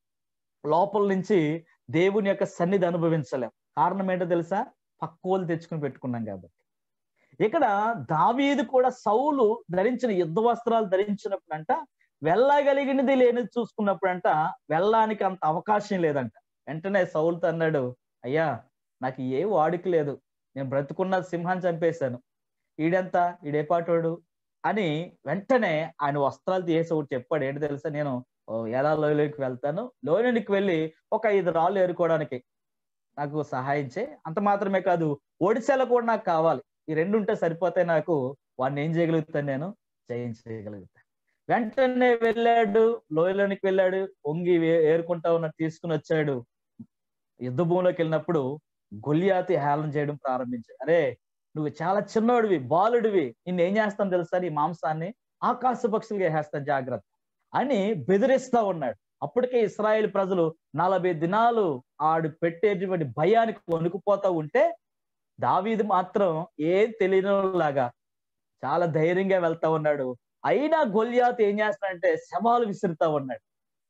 లోపల నుంచి దేవుని యొక్క సన్నిధి అనుభవించలేం కారణం ఏంటో తెలుసా పక్కోలు తెచ్చుకుని పెట్టుకున్నాం కాబట్టి ఇక్కడ దావీదు కూడా సౌలు ధరించిన యుద్ధ వస్త్రాలు ధరించినప్పుడంట వెళ్ళగలిగినది లేనిది చూసుకున్నప్పుడంట వెళ్ళడానికి అంత అవకాశం లేదంట వెంటనే సౌలుతో అన్నాడు అయ్యా నాకు ఏ వాడికి లేదు నేను బ్రతుకున్న సింహాన్ని చంపేశాను ఈడెంత ఈడేపాటోడు అని వెంటనే ఆయన వస్త్రాలు తీసి ఒకటి చెప్పాడు ఏంటి తెలుసా నేను ఎలా లోయలోకి వెళ్తాను లోయలోనికి వెళ్ళి ఒక ఐదు రాళ్ళు ఏరుకోవడానికి నాకు సహాయం చేయి అంత మాత్రమే కాదు ఒడిశాలో కూడా నాకు కావాలి ఈ రెండు ఉంటే సరిపోతే నాకు వాడిని ఏం చేయగలుగుతాను నేను జయించగలుగుతాను వెంటనే వెళ్ళాడు లోయలోనికి వెళ్ళాడు వంగి ఏరుకుంటా ఉన్న తీసుకుని వచ్చాడు యుద్ధ భూమిలోకి వెళ్ళినప్పుడు గొల్లియాతి హేళన చేయడం ప్రారంభించాడు అరే నువ్వు చాలా చిన్నోడివి బాలుడివి నిన్ను ఏం చేస్తాను తెలుసా నీ మాంసాన్ని ఆకాశ పక్షులుగా వేస్తాను జాగ్రత్త అని బెదిరిస్తా ఉన్నాడు అప్పటికే ఇస్రాయేల్ ప్రజలు నలభై దినాలు ఆడు పెట్టేటువంటి భయానికి వణుకుపోతా ఉంటే దావీదు మాత్రం ఏం తెలియనిలాగా చాలా ధైర్యంగా వెళ్తా ఉన్నాడు అయినా గొల్యాత్ ఏం చేస్తాడంటే శవాలు విసురుతా ఉన్నాడు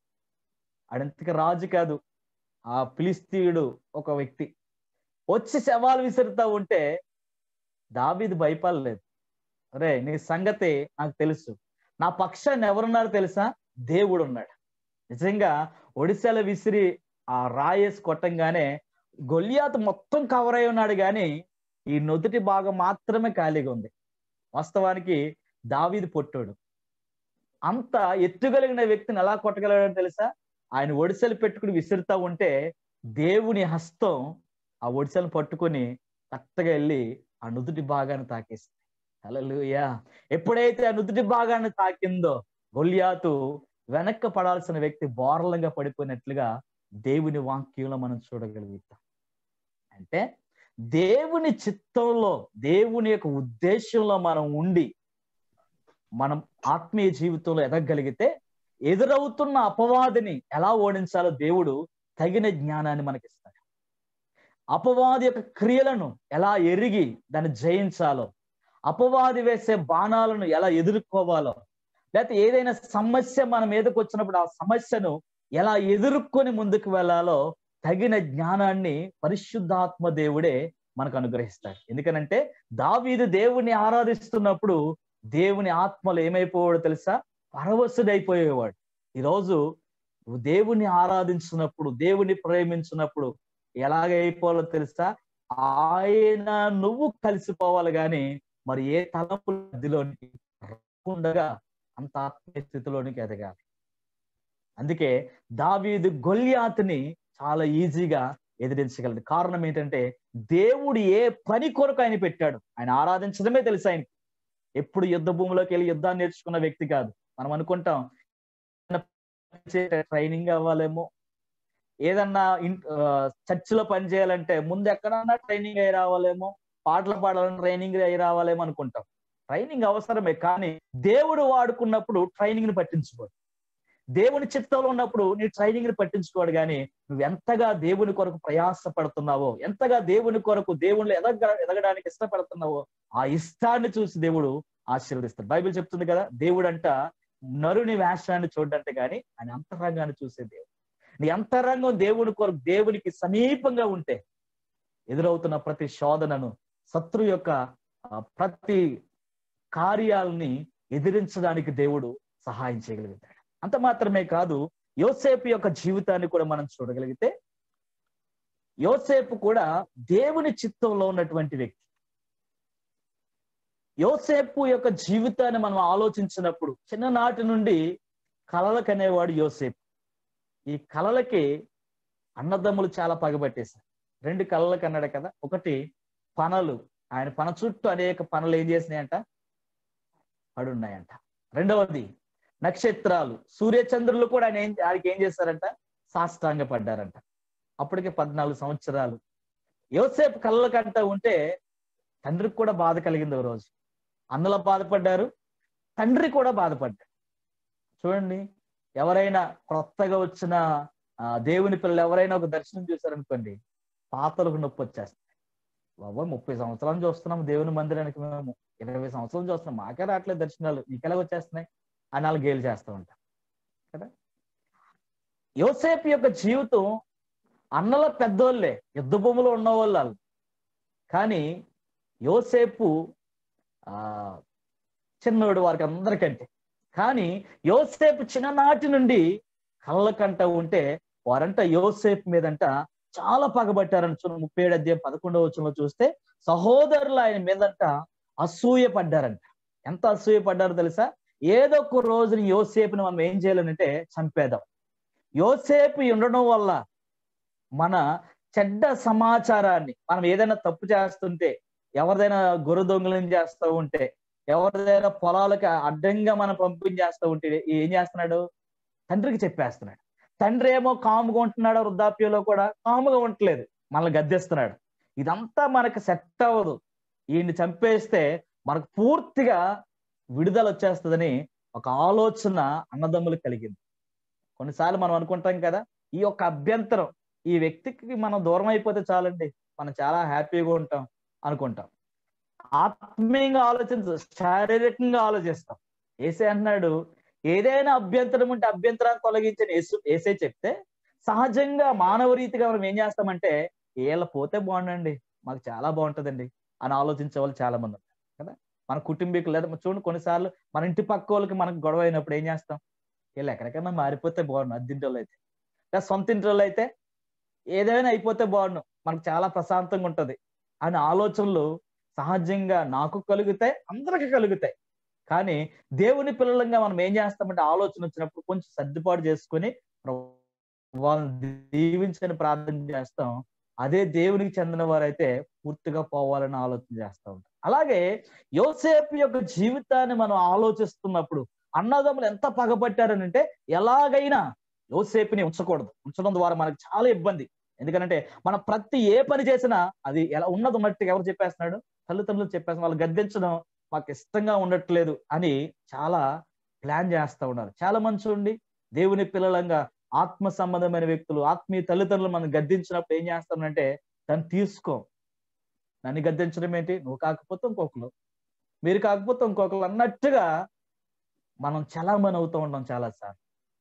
అడంతకి రాజు కాదు ఆ ఫిలిస్తీయుడు ఒక వ్యక్తి వచ్చి శవాలు విసురుతా ఉంటే దావీదు భయపడలేదు అరే నీ సంగతి నాకు తెలుసు నా పక్షాన్ని ఎవరున్నారు తెలుసా దేవుడు ఉన్నాడు నిజంగా ఒడిశాల విసిరి ఆ రాయేసి కొట్టంగానే గొల్యాత్ మొత్తం కవర్ అయి ఉన్నాడు కానీ ఈ నొదుటి భాగం మాత్రమే ఖాళీగా ఉంది వాస్తవానికి దావీది పొట్టోడు అంత ఎత్తుగలిగిన వ్యక్తిని ఎలా కొట్టగలడో తెలుసా ఆయన ఒడిసెలు పెట్టుకుని విసురుతా ఉంటే దేవుని హస్తం ఆ ఒడిసెలను పట్టుకొని కరెక్ట్గా వెళ్ళి ఆ నుదుటి భాగాన్ని తాకేస్తుంది హల్లెలూయా ఎప్పుడైతే ఆ నుదుటి భాగాన్ని తాకిందో గొల్యాతు వెనక్కి పడాల్సిన వ్యక్తి బోరలంగా పడిపోయినట్లుగా దేవుని వాక్యంలో మనం చూడగలుగుతాం అంటే దేవుని చిత్తంలో దేవుని యొక్క ఉద్దేశంలో మనం ఉండి మనం ఆత్మీయ జీవితంలో ఎదగగలిగితే ఎదురవుతున్న అపవాదిని ఎలా ఓడించాలో దేవుడు తగిన జ్ఞానాన్ని మనకిస్తాడు అపవాది యొక్క క్రియలను ఎలా ఎరిగి దాన్ని జయించాలో అపవాది వేసే బాణాలను ఎలా ఎదుర్కోవాలో లేకపోతే ఏదైనా సమస్య మన మీదకి వచ్చినప్పుడు ఆ సమస్యను ఎలా ఎదుర్కొని ముందుకు వెళ్ళాలో తగిన జ్ఞానాన్ని పరిశుద్ధాత్మ దేవుడే మనకు అనుగ్రహిస్తాడు ఎందుకనంటే దావీదు దేవుని ఆరాధిస్తున్నప్పుడు దేవుని ఆత్మలు ఏమైపోవాడు తెలుసా పరవశుడైపోయేవాడు ఈరోజు నువ్వు దేవుని ఆరాధించినప్పుడు దేవుని ప్రేమించినప్పుడు ఎలాగైపోవాలో తెలుసా ఆయన నువ్వు కలిసిపోవాలి కానీ మరి ఏ తలపు మధ్యలోనికి ఉండగా అంత ఆత్మీయ స్థితిలోనికి ఎదగాలి అందుకే దావీదు గొల్యాతుని చాలా ఈజీగా ఎదిరించగలదు కారణం ఏంటంటే దేవుడు ఏ పని కొరకు ఆయన పెట్టాడు ఆయన ఆరాధించడమే తెలుసు ఆయనకి ఎప్పుడు యుద్ధ భూమిలోకి వెళ్ళి యుద్ధాన్ని నేర్చుకున్న వ్యక్తి కాదు మనం అనుకుంటాం ట్రైనింగ్ అవ్వాలేమో ఏదన్నా చర్చిలో పని చేయాలంటే ముందు ఎక్కడన్నా ట్రైనింగ్ అయి రావాలేమో పాటలు పాడాలని ట్రైనింగ్ అయి రావాలేమో అనుకుంటాం ట్రైనింగ్ అవసరమే కానీ దేవుడు వాడుకున్నప్పుడు ట్రైనింగ్ ని పట్టించుకోడు దేవుని చిత్తంలో ఉన్నప్పుడు నీ ట్రైనింగ్ ని పట్టించుకోడు కానీ నువ్వు ఎంతగా దేవుని కొరకు ప్రయాస పడుతున్నావో ఎంతగా దేవుని కొరకు దేవుళ్ళు ఎదగ ఎదగడానికి ఇష్టపడుతున్నావో ఆ ఇష్టాన్ని చూసి దేవుడు ఆశీర్వదిస్తాడు బైబిల్ చెప్తుంది కదా దేవుడు అంట నరుని వేషాన్ని చూడంటే గాని ఆయన అంతరంగాన్ని చూసే దేవుడు నీ అంతరంగం దేవుని కొరకు దేవునికి సమీపంగా ఉంటే ఎదురవుతున్న ప్రతి శోధనను శత్రు యొక్క ప్రతి కార్యాలని ఎదిరించడానికి దేవుడు సహాయం చేయగలుగుతాడు అంత మాత్రమే కాదు యోసేపు యొక్క జీవితాన్ని కూడా మనం చూడగలిగితే యోసేపు కూడా దేవుని చిత్తంలో ఉన్నటువంటి వ్యక్తి యోసేపు యొక్క జీవితాన్ని మనం ఆలోచించినప్పుడు చిన్ననాటి నుండి కలలకు అనేవాడు యోసేపు ఈ కళలకి అన్నదమ్ములు చాలా పగబట్టేశారు రెండు కళలకు అన్నాడు కదా ఒకటి పనలు ఆయన పన చుట్టూ అనేక పనులు ఏం చేసినాయంట పడున్నాయంట రెండవది నక్షత్రాలు సూర్యచంద్రులు కూడా ఆయన ఏం ఆయనకి ఏం చేశారంట సాష్టాంగ పడ్డారంట అప్పటికే పద్నాలుగు సంవత్సరాలు యోసేపు కళ్ళకంట ఉంటే తండ్రికి కూడా బాధ కలిగింది ఒక రోజు అన్నల బాధపడ్డారు తండ్రి కూడా బాధపడ్డాడు చూడండి ఎవరైనా కొత్తగా వచ్చిన దేవుని పిల్లలు ఎవరైనా ఒక దర్శనం చూశారనుకోండి పాతలకు నొప్పి వచ్చేస్తాయి బాబా ముప్పై సంవత్సరాలు చూస్తున్నాం దేవుని మందిరానికి మేము ఇరవై సంవత్సరాలు చూస్తున్నాం మాకే రావట్లేదు దర్శనాలు నీకెలా వచ్చేస్తున్నాయి అని వాళ్ళు గేలు చేస్తూ ఉంటాం కదా యోసేపు యొక్క జీవితం అన్నల పెద్దోళ్ళే యుద్ధ భూమిలో ఉన్నవాళ్ళు వాళ్ళు కానీ యోసేపు ఆ చిన్నోడు వారికి అందరికంటే కానీ యోసేపు చిన్ననాటి నుండి కళ్ళకంట ఉంటే వారంట యోసేపు మీదంట చాలా పగబట్టారని చూడండి ముప్పై ఏడు అధ్యాయం పదకొండవ వచనంలో చూస్తే సహోదరులు ఆయన మీదంట అసూయ పడ్డారంట ఎంత అసూయ పడ్డారో తెలుసా ఏదో ఒక రోజుని యోసేపుని మనం ఏం చేయాలనంటే చంపేద్దాం యోసేపు ఉండడం వల్ల మన చెడ్డ సమాచారాన్ని మనం ఏదైనా తప్పు చేస్తుంటే ఎవరిదైనా గొర్రె దొంగలను చేస్తూ ఉంటే ఎవరిదైనా పొలాలకి అడ్డంగా మనం పంపించేస్తూ ఉంటే ఏం చేస్తున్నాడు తండ్రికి చెప్పేస్తున్నాడు తండ్రి ఏమో కాముగా ఉంటున్నాడు వృద్ధాప్యంలో కూడా కాముగా ఉండట్లేదు మనల్ని గద్దెస్తున్నాడు ఇదంతా మనకు సెట్ అవ్వదు ఈయన్ని చంపేస్తే మనకు పూర్తిగా విడుదల వచ్చేస్తుందని ఒక ఆలోచన అన్నదమ్ములకు కలిగింది కొన్నిసార్లు మనం అనుకుంటాం కదా ఈ యొక్క అభ్యంతరం ఈ వ్యక్తికి మనం దూరం అయిపోతే చాలండి మనం చాలా హ్యాపీగా ఉంటాం అనుకుంటాం ఆత్మీయంగా ఆలోచించ శారీరకంగా ఆలోచిస్తాం ఏసే అన్నాడు ఏదైనా అభ్యంతరం ఉంటే అభ్యంతరాన్ని తొలగించిన యేసు ఏసే చెప్తే సహజంగా మానవ రీతిగా మనం ఏం చేస్తామంటే వీళ్ళ పోతే బాగుండండి మాకు చాలా బాగుంటుందండి అని ఆలోచించే వాళ్ళు చాలా మంది ఉంటారు కదా మన కుటుంబీకులు లేదా చూడండి కొన్నిసార్లు మన ఇంటి పక్క వాళ్ళకి మనకు గొడవ అయినప్పుడు ఏం చేస్తాం వీళ్ళు ఎక్కడికైనా మారిపోతే బాగుండు అద్దింటి వాళ్ళు అయితే లేదా సొంత ఇంటి వాళ్ళు అయితే ఏదైనా అయిపోతే బాగుండు మనకు చాలా ప్రశాంతంగా ఉంటది అని ఆలోచనలు సహజంగా నాకు కలుగుతాయి అందరికి కలుగుతాయి కానీ దేవుని పిల్లలంగా మనం ఏం చేస్తామంటే ఆలోచన వచ్చినప్పుడు కొంచెం సర్దుబాటు చేసుకుని వాళ్ళని దీవించని ప్రార్థన చేస్తాం అదే దేవునికి చెందిన వారైతే పూర్తిగా పోవాలని ఆలోచన చేస్తూ ఉంటాం అలాగే యోసేపు యొక్క జీవితాన్ని మనం ఆలోచిస్తున్నప్పుడు అన్నదమ్ములు ఎంత పగబట్టారని అంటే ఎలాగైనా యోసేపుని ఉంచకూడదు ఉంచడం ద్వారా మనకు చాలా ఇబ్బంది ఎందుకంటే మనం ప్రతి ఏ పని చేసినా అది ఎలా ఉన్నది ఉన్నట్టుగా ఎవరు చెప్పేస్తున్నాడు తల్లిదండ్రులు చెప్పేస్తున్నారు వాళ్ళు గద్దించడం మాకు ఇష్టంగా ఉండట్లేదు అని చాలా ప్లాన్ చేస్తూ ఉన్నారు చాలా మంచి ఉండి దేవుని పిల్లలంగా ఆత్మ సంబంధమైన వ్యక్తులు ఆత్మీయ తల్లిదండ్రులు మనం గద్దించినప్పుడు ఏం చేస్తామంటే దాన్ని తీసుకో నన్ను గద్దించడం ఏంటి నువ్వు కాకపోతే ఇంకొకరు మీరు కాకపోతే ఇంకొకరు అన్నట్టుగా మనం చలామణి అవుతూ ఉంటాం చాలాసార్లు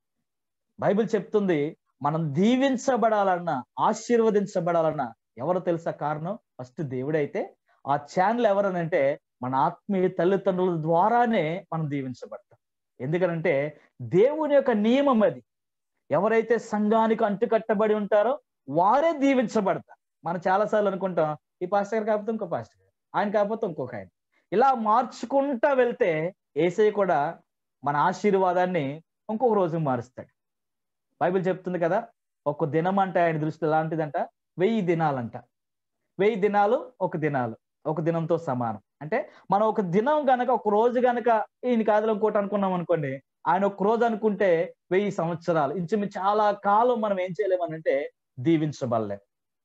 బైబిల్ చెప్తుంది మనం దీవించబడాలన్నా ఆశీర్వదించబడాలన్నా ఎవరు తెలుసా కారణం ఫస్ట్ దేవుడైతే ఆ ఛానల్ ఎవరనంటే మన ఆత్మీయ తల్లిదండ్రుల ద్వారానే మనం దీవించబడతాం ఎందుకనంటే దేవుని యొక్క నియమం అది ఎవరైతే సంఘానికి అంటుకట్టబడి ఉంటారో వారే దీవించబడతారు మనం చాలాసార్లు అనుకుంటాం ఈ పాస్టర్ గారు కాకపోతే ఇంకో పాస్టర్ గారు ఆయన కాకపోతే ఇంకొక ఆయన ఇలా మార్చుకుంటా వెళ్తే ఏసై కూడా మన ఆశీర్వాదాన్ని ఇంకొక రోజు మారుస్తాడు బైబిల్ చెప్తుంది కదా ఒక దినం అంటే ఆయన దృష్టి ఎలాంటిదంట వెయ్యి దినాలంట వెయ్యి దినాలు ఒక దినాలు ఒక దినంతో సమానం అంటే మనం ఒక దినం గనక ఒక రోజు గనక ఈయన కాదులు ఇంకోటి అనుకున్నాం అనుకోండి ఆయన ఒక రోజు అనుకుంటే వెయ్యి సంవత్సరాలు ఇంచుమించు చాలా కాలం మనం ఏం చేయలేమనంటే దీవించబడలేం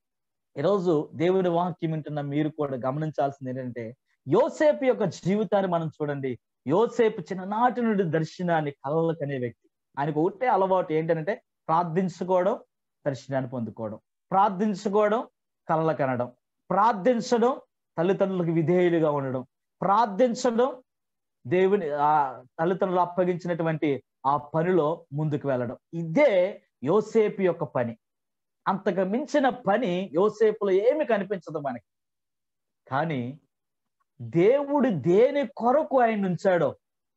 ఈరోజు దేవుని వాక్యం వింటున్న మీరు కూడా గమనించాల్సింది ఏంటంటే యోసేపు యొక్క జీవితాన్ని మనం చూడండి యోసేపు చిన్ననాటి నుండి దర్శనాన్ని కలలకనే వ్యక్తి ఆయనకు ఒకటే అలవాటు ఏంటంటే ప్రార్థించుకోవడం దర్శనాన్ని పొందుకోవడం ప్రార్థించుకోవడం కలల కనడం ప్రార్థించడం తల్లిదండ్రులకు విధేయులుగా ఉండడం ప్రార్థించడం దేవుని ఆ తల్లిదండ్రులు అప్పగించినటువంటి ఆ పనిలో ముందుకు వెళ్ళడం ఇదే యోసేపు యొక్క పని అంతకు మించిన పని యోసేపులో ఏమి కనిపించదు మనకి కానీ దేవుడు దేని కొరకు ఆయన ఉంచాడో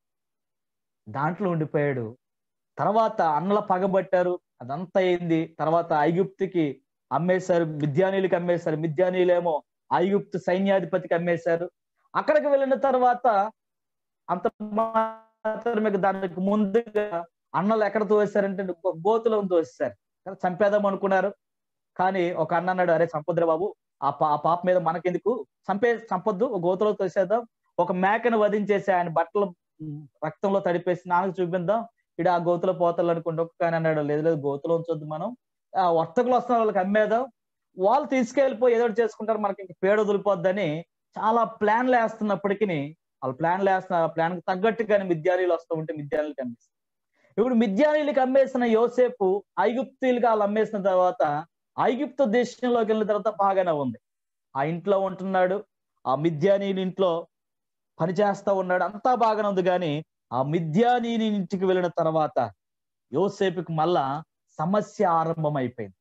దాంట్లో ఉండిపోయాడు తర్వాత అన్నల పగబట్టారు అదంతా అయింది తర్వాత ఐగుప్తుకి అమ్మేశారు మిద్యానీలకు అమ్మేశారు మిద్యానీలేమో ఐగుప్తు సైన్యాధిపతికి అమ్మేశారు అక్కడికి వెళ్ళిన తర్వాత అంత మాత్రమే దానికి ముందుగా అన్నలు ఎక్కడ తోసారంటే గోతులో తోసేశారు చంపేద్దాం అనుకున్నారు కానీ ఒక అన్న అన్నాడు అరే చంపొద్దురా బాబు ఆ పా ఆ పాప మీద మనకెందుకు చంపే చంపొద్దు ఒక గోతులో తోసేద్దాం ఒక మేకను వధించేసి ఆయన బట్టలు రక్తంలో తడిపేసి నాన్నకు చూపిద్దాం ఇడు ఆ గోతులో పోతాలు అనుకుంటే ఒక ఆయన అన్నాడు లేదు లేదు గోతులో ఉంచొద్దు మనం ఆ వర్తకులు వస్తున్న వాళ్ళకి అమ్మేదాం వాళ్ళు తీసుకెళ్ళిపోయి ఏదో చేసుకుంటారు మనకి ఇంక పేడ వదిలిపోద్దని చాలా ప్లాన్లు వేస్తున్నప్పటికీ వాళ్ళు ప్లాన్లు వేస్తున్నారు ఆ ప్లాన్ కి తగ్గట్టుగానే మిద్యానీలు వస్తూ ఉంటే మిద్యానీలకు అమ్మేస్తారు ఇప్పుడు మిద్యానీలకు అమ్మేసిన యోసేపు ఐగుప్తీలుగా వాళ్ళు అమ్మేసిన తర్వాత ఐగుప్తు దేశంలోకి వెళ్ళిన తర్వాత బాగానే ఉంది ఆ ఇంట్లో ఉంటున్నాడు ఆ మిద్యానీని ఇంట్లో పని చేస్తా ఉన్నాడు అంతా బాగానే ఉంది కానీ ఆ మిద్యానీని ఇంటికి వెళ్ళిన తర్వాత యోసేపుకి మళ్ళా సమస్య ఆరంభం అయిపోయింది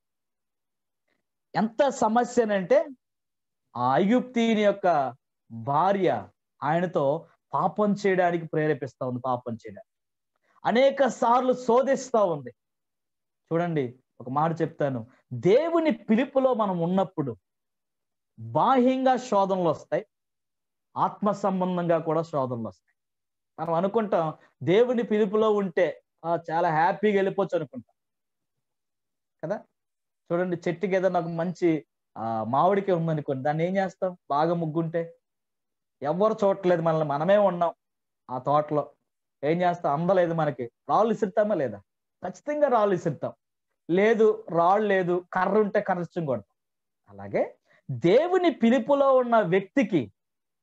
ఎంత సమస్యనంటే ఆ ఐగుప్తీని యొక్క భార్య ఆయనతో పాపం చేయడానికి ప్రేరేపిస్తా ఉంది పాపం చేయడానికి అనేక సార్లు శోధిస్తా ఉంది చూడండి ఒక మాట చెప్తాను దేవుని పిలుపులో మనం ఉన్నప్పుడు బాహ్యంగా శోధనలు వస్తాయి ఆత్మ సంబంధంగా కూడా శోధనలు వస్తాయి మనం అనుకుంటాం దేవుని పిలుపులో ఉంటే చాలా హ్యాపీగా వెళ్ళిపోవచ్చు అనుకుంటాం కదా చూడండి చెట్టుకి ఏదైనా ఒక మంచి ఆ మామిడికి ఉందనుకోండి దాన్ని ఏం చేస్తాం బాగా ముగ్గుంటే ఎవరు చూడట్లేదు మనల్ని మనమే ఉన్నాం ఆ తోటలో ఏం చేస్తాం అందలేదు మనకి రాళ్ళు ఇసురుతామా లేదా ఖచ్చితంగా రాళ్ళు ఇసురుతాం లేదు రాళ్ళు లేదు కర్ర ఉంటే కర్రచం కొడతాం అలాగే దేవుని పిలుపులో ఉన్న వ్యక్తికి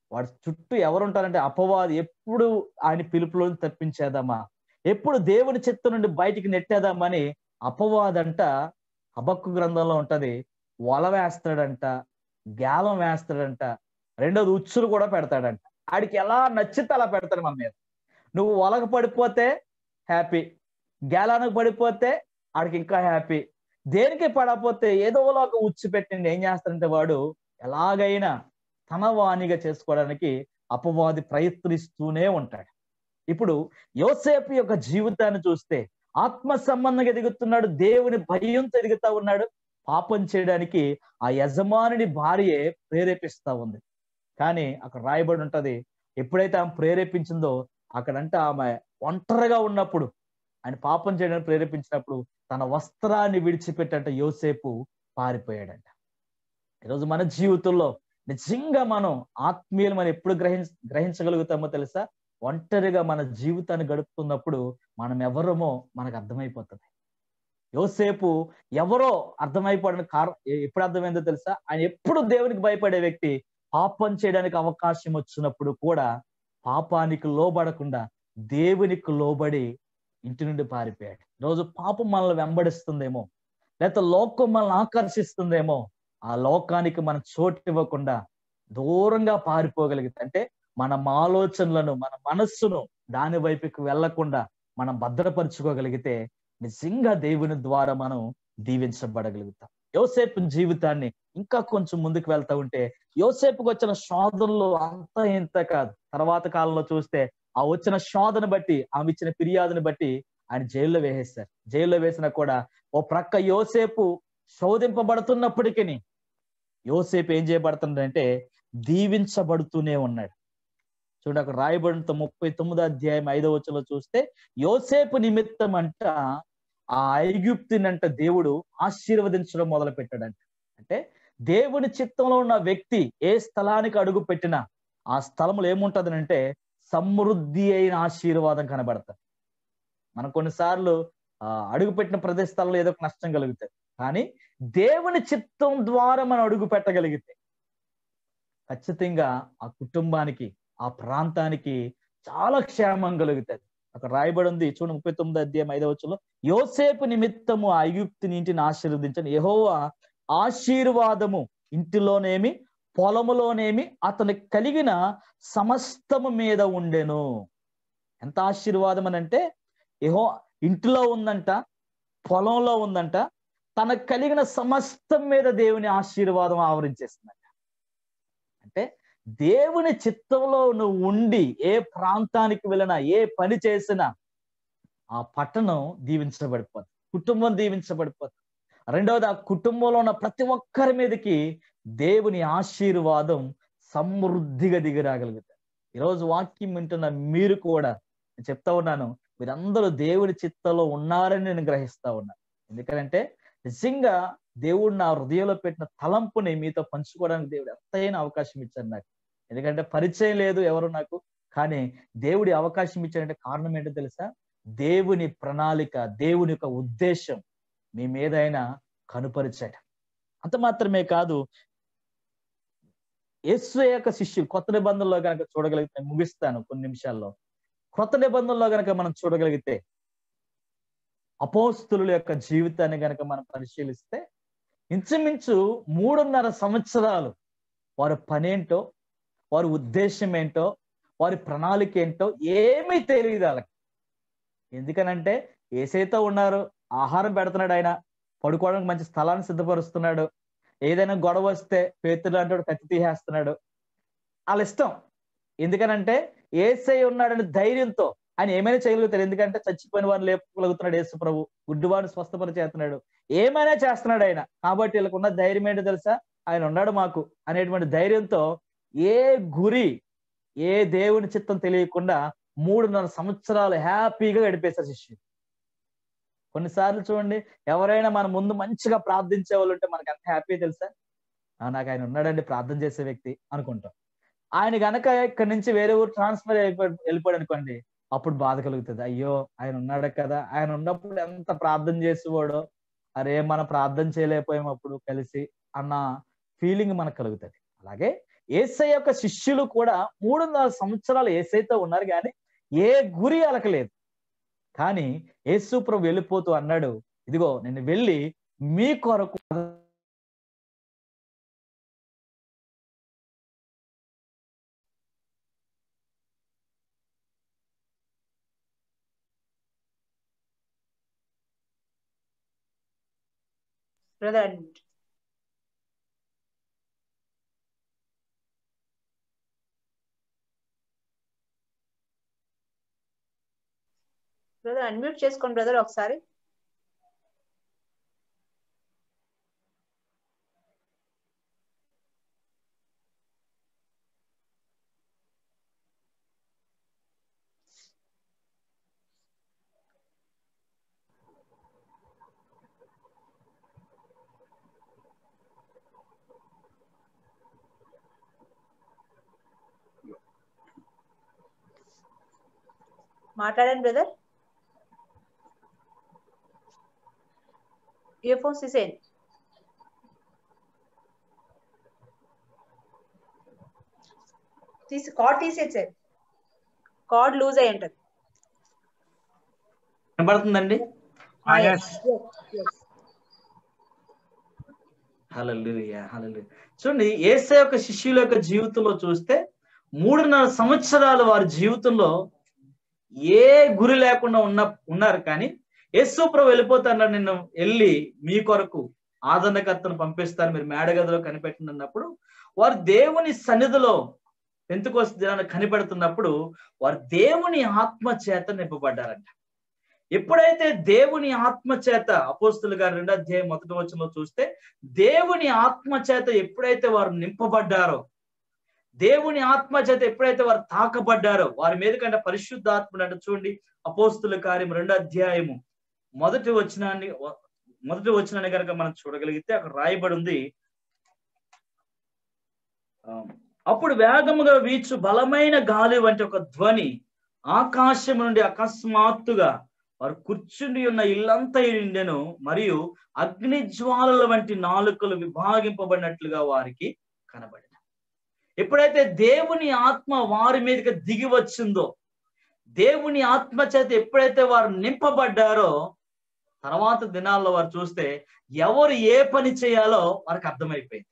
వాడి చుట్టూ ఎవరుంటారంటే అపవాది ఎప్పుడు ఆయన పిలుపులో తప్పించేద్దామా ఎప్పుడు దేవుని చిత్తం నుండి బయటికి నెట్టేద్దామని అపవాదంట హబక్కు గ్రంథంలో ఉంటది వల వేస్తాడంట గాలం వేస్తాడంట రెండోది ఉచ్చులు కూడా పెడతాడంట ఆడికి ఎలా నచ్చితే అలా పెడతాడు మన మీద నువ్వు వలకు పడిపోతే హ్యాపీ గాలానికి పడిపోతే ఆడికి ఇంకా హ్యాపీ దేనికి పడకపోతే ఏదో ఒక ఉచ్చు పెట్టింది ఏం చేస్తాడంటే వాడు ఎలాగైనా తన వాణిగా చేసుకోవడానికి అపవాది ప్రయత్నిస్తూనే ఉంటాడు ఇప్పుడు యోసేపు యొక్క జీవితాన్ని చూస్తే ఆత్మ సంబంధంగా ఎదుగుతున్నాడు దేవుని భయంతో ఎదుగుతా ఉన్నాడు పాపం చేయడానికి ఆ యజమానుడి భార్యే ప్రేరేపిస్తా ఉంది కానీ అక్కడ రాయబడి ఉంటది ఎప్పుడైతే ఆమె ప్రేరేపించిందో అక్కడంటే ఆమె ఒంటరిగా ఉన్నప్పుడు ఆయన పాపం చేయడానికి ప్రేరేపించినప్పుడు తన వస్త్రాన్ని విడిచిపెట్టంట యోసేపు పారిపోయాడంట ఈరోజు మన జీవితంలో నిజంగా మనం ఆత్మీయులు మనం ఎప్పుడు గ్రహించ గ్రహించగలుగుతామో తెలుసా ఒంటరిగా మన జీవితాన్ని గడుపుతున్నప్పుడు మనం ఎవరమో మనకు అర్థమైపోతుంది యోసేపు ఎవరో అర్థమైపోవడానికి కారణం ఎప్పుడు అర్థమైందో తెలుసా ఆయన ఎప్పుడు దేవునికి భయపడే వ్యక్తి పాపం చేయడానికి అవకాశం వచ్చినప్పుడు కూడా పాపానికి లోబడకుండా దేవునికి లోబడి ఇంటి నుండి పారిపోయాడు రోజు పాపం మనల్ని వెంబడిస్తుందేమో లేకపోతే లోకం మనల్ని ఆకర్షిస్తుందేమో ఆ లోకానికి మనం చోటు ఇవ్వకుండా దూరంగా పారిపోగలిగితే అంటే మన ఆలోచనలను మన మనస్సును దాని వైపుకి వెళ్లకుండా మనం భద్రపరుచుకోగలిగితే నిజంగా దేవుని ద్వారా మనం దీవించబడగలుగుతాం యోసేపు జీవితాన్ని ఇంకా కొంచెం ముందుకు వెళ్తా ఉంటే యోసేపుకి వచ్చిన శోధనలు అంత ఇంత కాదు తర్వాత కాలంలో చూస్తే ఆ వచ్చిన శోధన బట్టి ఆమె ఇచ్చిన ఫిర్యాదుని బట్టి ఆయన జైల్లో వేసేస్తారు జైల్లో వేసినా కూడా ఓ ప్రక్క యోసేపు శోధింపబడుతున్నప్పటికీ యోసేపు ఏం చేయబడుతుందంటే దీవించబడుతూనే ఉన్నాడు చూడండి అక్కడ రాయబడిన ముప్పై తొమ్మిదో అధ్యాయం ఐదో వచ్చలో చూస్తే యోసేపు నిమిత్తం అంట ఆ ఐగుప్తినంట దేవుడు ఆశీర్వదించడం మొదలు పెట్టాడంట అంటే దేవుని చిత్తంలో ఉన్న వ్యక్తి ఏ స్థలానికి అడుగు పెట్టినా ఆ స్థలంలో ఏముంటదనంటే సమృద్ధి అయిన ఆశీర్వాదం కనబడతారు మనం కొన్నిసార్లు ఆ అడుగు పెట్టిన ప్రదేశాల్లో ఏదో ఒక నష్టం కలుగుతుంది కానీ దేవుని చిత్తం ద్వారా మనం అడుగు పెట్టగలిగితే ఖచ్చితంగా ఆ కుటుంబానికి ఆ ప్రాంతానికి చాలా క్షేమం కలుగుతుంది అక్కడ రాయబడి ఉంది చూడండి ముప్పై తొమ్మిది అధ్యాయం ఐదవ వచ్చులో యోసేపు నిమిత్తము ఆ ఐగుప్తిని ఇంటిని ఆశీర్వదించని యహోవా ఆశీర్వాదము ఇంటిలోనేమి పొలములోనేమి అతనికి కలిగిన సమస్తము మీద ఉండెను ఎంత ఆశీర్వాదం అని అంటే ఏహో ఇంటిలో ఉందంట పొలంలో ఉందంట తనకు కలిగిన సమస్తం మీద దేవుని ఆశీర్వాదం ఆవరించేస్తుందంట అంటే దేవుని చిత్తంలో నువ్వు ఉండి ఏ ప్రాంతానికి వెళ్ళినా ఏ పని చేసినా ఆ పట్టణం దీవించబడిపోతుంది కుటుంబం దీవించబడిపోతుంది రెండవది ఆ కుటుంబంలో ఉన్న ప్రతి ఒక్కరి మీదకి దేవుని ఆశీర్వాదం సమృద్ధిగా దిగిరాగలుగుతారు ఈరోజు వాక్యం వింటున్న మీరు కూడా నేను చెప్తా ఉన్నాను మీరందరూ దేవుని చిత్తంలో ఉన్నారని నేను గ్రహిస్తా ఉన్నాను ఎందుకంటే నిజంగా దేవుడు నా హృదయంలో పెట్టిన తలంపుని మీతో పంచుకోవడానికి దేవుడు ఎంతైనా అవకాశం ఇచ్చారు నాకు ఎందుకంటే పరిచయం లేదు ఎవరు నాకు కానీ దేవుడి అవకాశం ఇచ్చాడంటే కారణం ఏంటో తెలుసా దేవుని ప్రణాళిక దేవుని యొక్క ఉద్దేశం మీ మీద ఆయన కనుపరిచాడు అంత మాత్రమే కాదు యేసు యొక్క శిష్యులు కొత్త నిబంధనలో కనుక చూడగలిగితే ముగిస్తాను కొన్ని నిమిషాల్లో కొత్త నిబంధనలో కనుక మనం చూడగలిగితే అపోస్తుల యొక్క జీవితాన్ని కనుక మనం పరిశీలిస్తే ఇంచుమించు మూడున్నర సంవత్సరాలు వారి పనేంటో వారి ఉద్దేశం ఏంటో వారి ప్రణాళిక ఏంటో ఏమీ తెలియదు వాళ్ళకి ఎందుకనంటే ఏసైతే ఉన్నారు ఆహారం పెడుతున్నాడు ఆయన పడుకోవడానికి మంచి స్థలాన్ని సిద్ధపరుస్తున్నాడు ఏదైనా గొడవ వస్తే పేతులు అంటే కత్తి తీసేస్తున్నాడు వాళ్ళ ఇష్టం ఎందుకనంటే ఏసై ఉన్నాడని ధైర్యంతో ఆయన ఏమైనా చేయగలుగుతాడు ఎందుకంటే చచ్చిపోయిన వారిని లేపగలుగుతున్నాడు యేసు ప్రభు గుడ్డివాడిని స్వస్థపరిచేస్తున్నాడు ఏమైనా చేస్తున్నాడు ఆయన కాబట్టి వీళ్ళకున్న ధైర్యం ఏంటో తెలుసా ఆయన ఉన్నాడు మాకు అనేటువంటి ధైర్యంతో ఏ గురి ఏ దేవుని చిత్తం తెలియకుండా మూడున్నర సంవత్సరాలు హ్యాపీగా గడిపేశారు శిష్యులు కొన్నిసార్లు చూడండి ఎవరైనా మన ముందు మంచిగా ప్రార్థించే వాళ్ళు ఉంటే మనకు ఎంత హ్యాపీ తెలుసా నాకు ఆయన ఉన్నాడండి ప్రార్థన చేసే వ్యక్తి అనుకుంటాం ఆయన గనక ఇక్కడి నుంచి వేరే ఊరు ట్రాన్స్ఫర్ అయిపోయి వెళ్ళిపోయాడు అనుకోండి అప్పుడు బాధ కలుగుతుంది అయ్యో ఆయన ఉన్నాడు కదా ఆయన ఉన్నప్పుడు ఎంత ప్రార్థన చేసేవాడో అరే మనం ప్రార్థన చేయలేకపోయాం అప్పుడు కలిసి అన్న ఫీలింగ్ మనకు కలుగుతుంది అలాగే ఏసై యొక్క శిష్యులు కూడా మూడున్నర సంవత్సరాలు ఏసైతో ఉన్నారు కానీ ఏ గురి అలకలేదు కానీ యేసు ప్రభు వెళ్ళిపోతూ అన్నాడు ఇదిగో నేను వెళ్ళి మీ కొరకు బ్రదర్ అన్మ్యూట్ బ్రదర్ అన్మ్యూట్ చేసుకోండి బ్రదర్ ఒకసారి మాట్లాడండి బ్రదర్ ఇయర్ ఫోన్స్ తీసేయండి తీసి కార్డ్ తీసేసారు కార్డ్ లూజ్ అయి ఉంటది కనబడుతుందండి Ah, yes. హల్లెలూయా హల్లెలూయా చూడండి ఏసే యొక్క శిష్యుల యొక్క జీవితంలో చూస్తే మూడున్నర సంవత్సరాలు వారి జీవితంలో ఏ గురి లేకుండా ఉన్న ఉన్నారు కానీ యేసు ప్రభు వెళ్ళిపోతాను నిన్ను వెళ్ళి మీ కొరకు ఆదరణకర్తను పంపిస్తాను మీరు మేడగదిలో కనిపెట్టినప్పుడు వారు దేవుని సన్నిధిలో పెంతుకోస దినాన్ని కనిపెడుతున్నప్పుడు వారు దేవుని ఆత్మ చేత నింపబడ్డారంట ఎప్పుడైతే దేవుని ఆత్మ చేత అపోస్తులు గారు రెండో అధ్యాయం మొదటి వచనంలో చూస్తే దేవుని ఆత్మ చేత ఎప్పుడైతే వారు నింపబడ్డారో దేవుని ఆత్మ చేత ఎప్పుడైతే వారు తాకబడ్డారో వారి మీద కంటే పరిశుద్ధాత్ముడు అంటే చూడండి అపోస్తుల కార్యం రెండో అధ్యాయము మొదటి వచనాన్ని మొదటి వచనాన్ని కనుక మనం చూడగలిగితే అక్కడ రాయబడి ఉంది ఆ, అప్పుడు వేగముగా వీచు బలమైన గాలి వంటి ఒక ధ్వని ఆకాశం నుండి అకస్మాత్తుగా వారు కూర్చుండి ఉన్న ఇల్లంతా నిండెను మరియు అగ్ని జ్వాలల వంటి నాలుకలు విభాగింపబడినట్లుగా వారికి కనబడిన ఎప్పుడైతే దేవుని ఆత్మ వారి మీదకి దిగి వచ్చిందో దేవుని ఆత్మ చేత ఎప్పుడైతే వారు నింపబడ్డారో తర్వాత దినాల్లో వారు చూస్తే ఎవరు ఏ పని చేయాలో వారికి అర్థమైపోయింది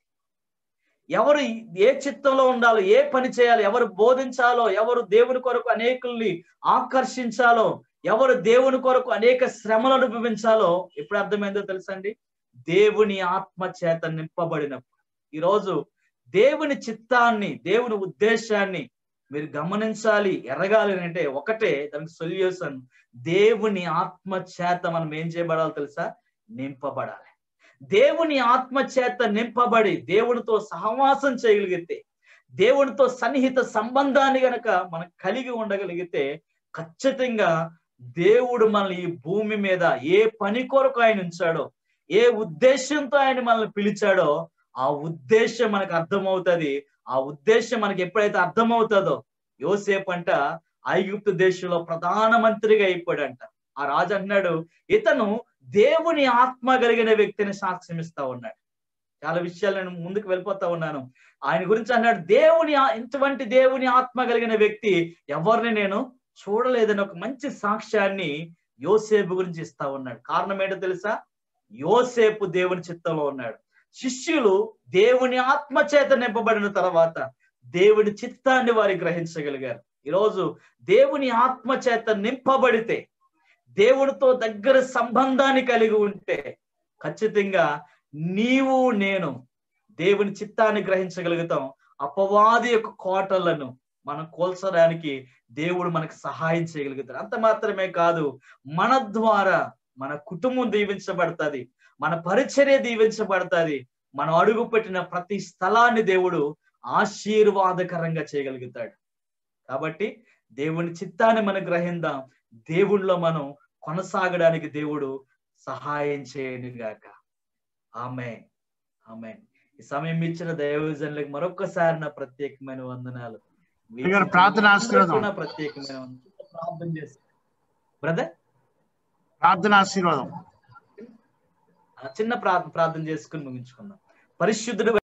ఎవరు ఏ చిత్తంలో ఉండాలో ఏ పని చేయాలో ఎవరు బోధించాలో ఎవరు దేవుని కొరకు అనేకుల్ని ఆకర్షించాలో ఎవరు దేవుని కొరకు అనేక శ్రమలు అనుభవించాలో ఎప్పుడు అర్థమైందో తెలుసండి దేవుని ఆత్మ చేత నింపబడినప్పుడు ఈరోజు దేవుని చిత్తాన్ని దేవుని ఉద్దేశాన్ని మీరు గమనించాలి ఎరగాలి అని అంటే ఒకటే దానికి సొల్యూషన్ దేవుని ఆత్మ చేత మనం ఏం చేయబడాలో తెలుసా నింపబడాలి దేవుని ఆత్మ చేత నింపబడి దేవునితో సహవాసం చేయగలిగితే దేవునితో సన్నిహిత సంబంధాన్ని గనక మనం కలిగి ఉండగలిగితే ఖచ్చితంగా దేవుడు మనల్ని ఈ భూమి మీద ఏ పని కొరకు ఆయన ఉంచాడో ఏ ఉద్దేశంతో ఆయన మనల్ని పిలిచాడో ఆ ఉద్దేశం మనకు అర్థమవుతుంది ఆ ఉద్దేశం మనకి ఎప్పుడైతే అర్థమవుతుందో యోసేపు అంట ఐగుప్తు దేశంలో ప్రధానమంత్రిగా అయిపోయాడంట ఆ రాజు అన్నాడు ఇతను దేవుని ఆత్మ కలిగిన వ్యక్తిని సాక్ష్యం ఇస్తా ఉన్నాడు చాలా విషయాలు నేను ముందుకు వెళ్ళిపోతా ఉన్నాను ఆయన గురించి అన్నాడు దేవుని ఆ- ఇటువంటి దేవుని ఆత్మ కలిగిన వ్యక్తి ఎవరిని నేను చూడలేదని ఒక మంచి సాక్ష్యాన్ని యోసేపు గురించి ఇస్తా ఉన్నాడు కారణం ఏంటో తెలుసా యోసేపు దేవుని చిత్తంలో ఉన్నాడు శిష్యులు దేవుని ఆత్మ చేత నింపబడిన తర్వాత దేవుని చిత్తాన్ని వారి గ్రహించగలిగారు ఈరోజు దేవుని ఆత్మ చేత నింపబడితే దేవునితో దగ్గర సంబంధాన్ని కలిగి ఉంటే ఖచ్చితంగా నీవు నేను దేవుని చిత్తాన్ని గ్రహించగలుగుతాం అపవాది యొక్క కోటలను మనం కోల్చడానికి దేవుడు మనకు సహాయం చేయగలుగుతాడు అంత మాత్రమే కాదు మన ద్వారా మన కుటుంబం దీవించబడుతుంది మన పరిచర్య దీవించబడుతుంది మనం అడుగు పెట్టిన ప్రతి స్థలాన్ని దేవుడు ఆశీర్వాదకరంగా చేయగలుగుతాడు కాబట్టి దేవుని చిత్తాన్ని మనం గ్రహిందాం దేవుడిలో మనం కొనసాగడానికి దేవుడు సహాయం చేయను గాక ఆమె ఆమె ఈ సమయం ఇచ్చిన దైవజనులకు మరొకసారి నా ప్రత్యేకమైన వందనాలు గారు ప్రార్థన ఆశీర్వాదం. నా ప్రత్యేకమైన వందనాలు. ప్రార్థన చేస్తాను బ్రదర్ ప్రార్థన ఆశీర్వాదం చిన్న ప్రార్థన ప్రార్థన చేసుకుని ముగించుకుందాం పరిశుద్ధుడు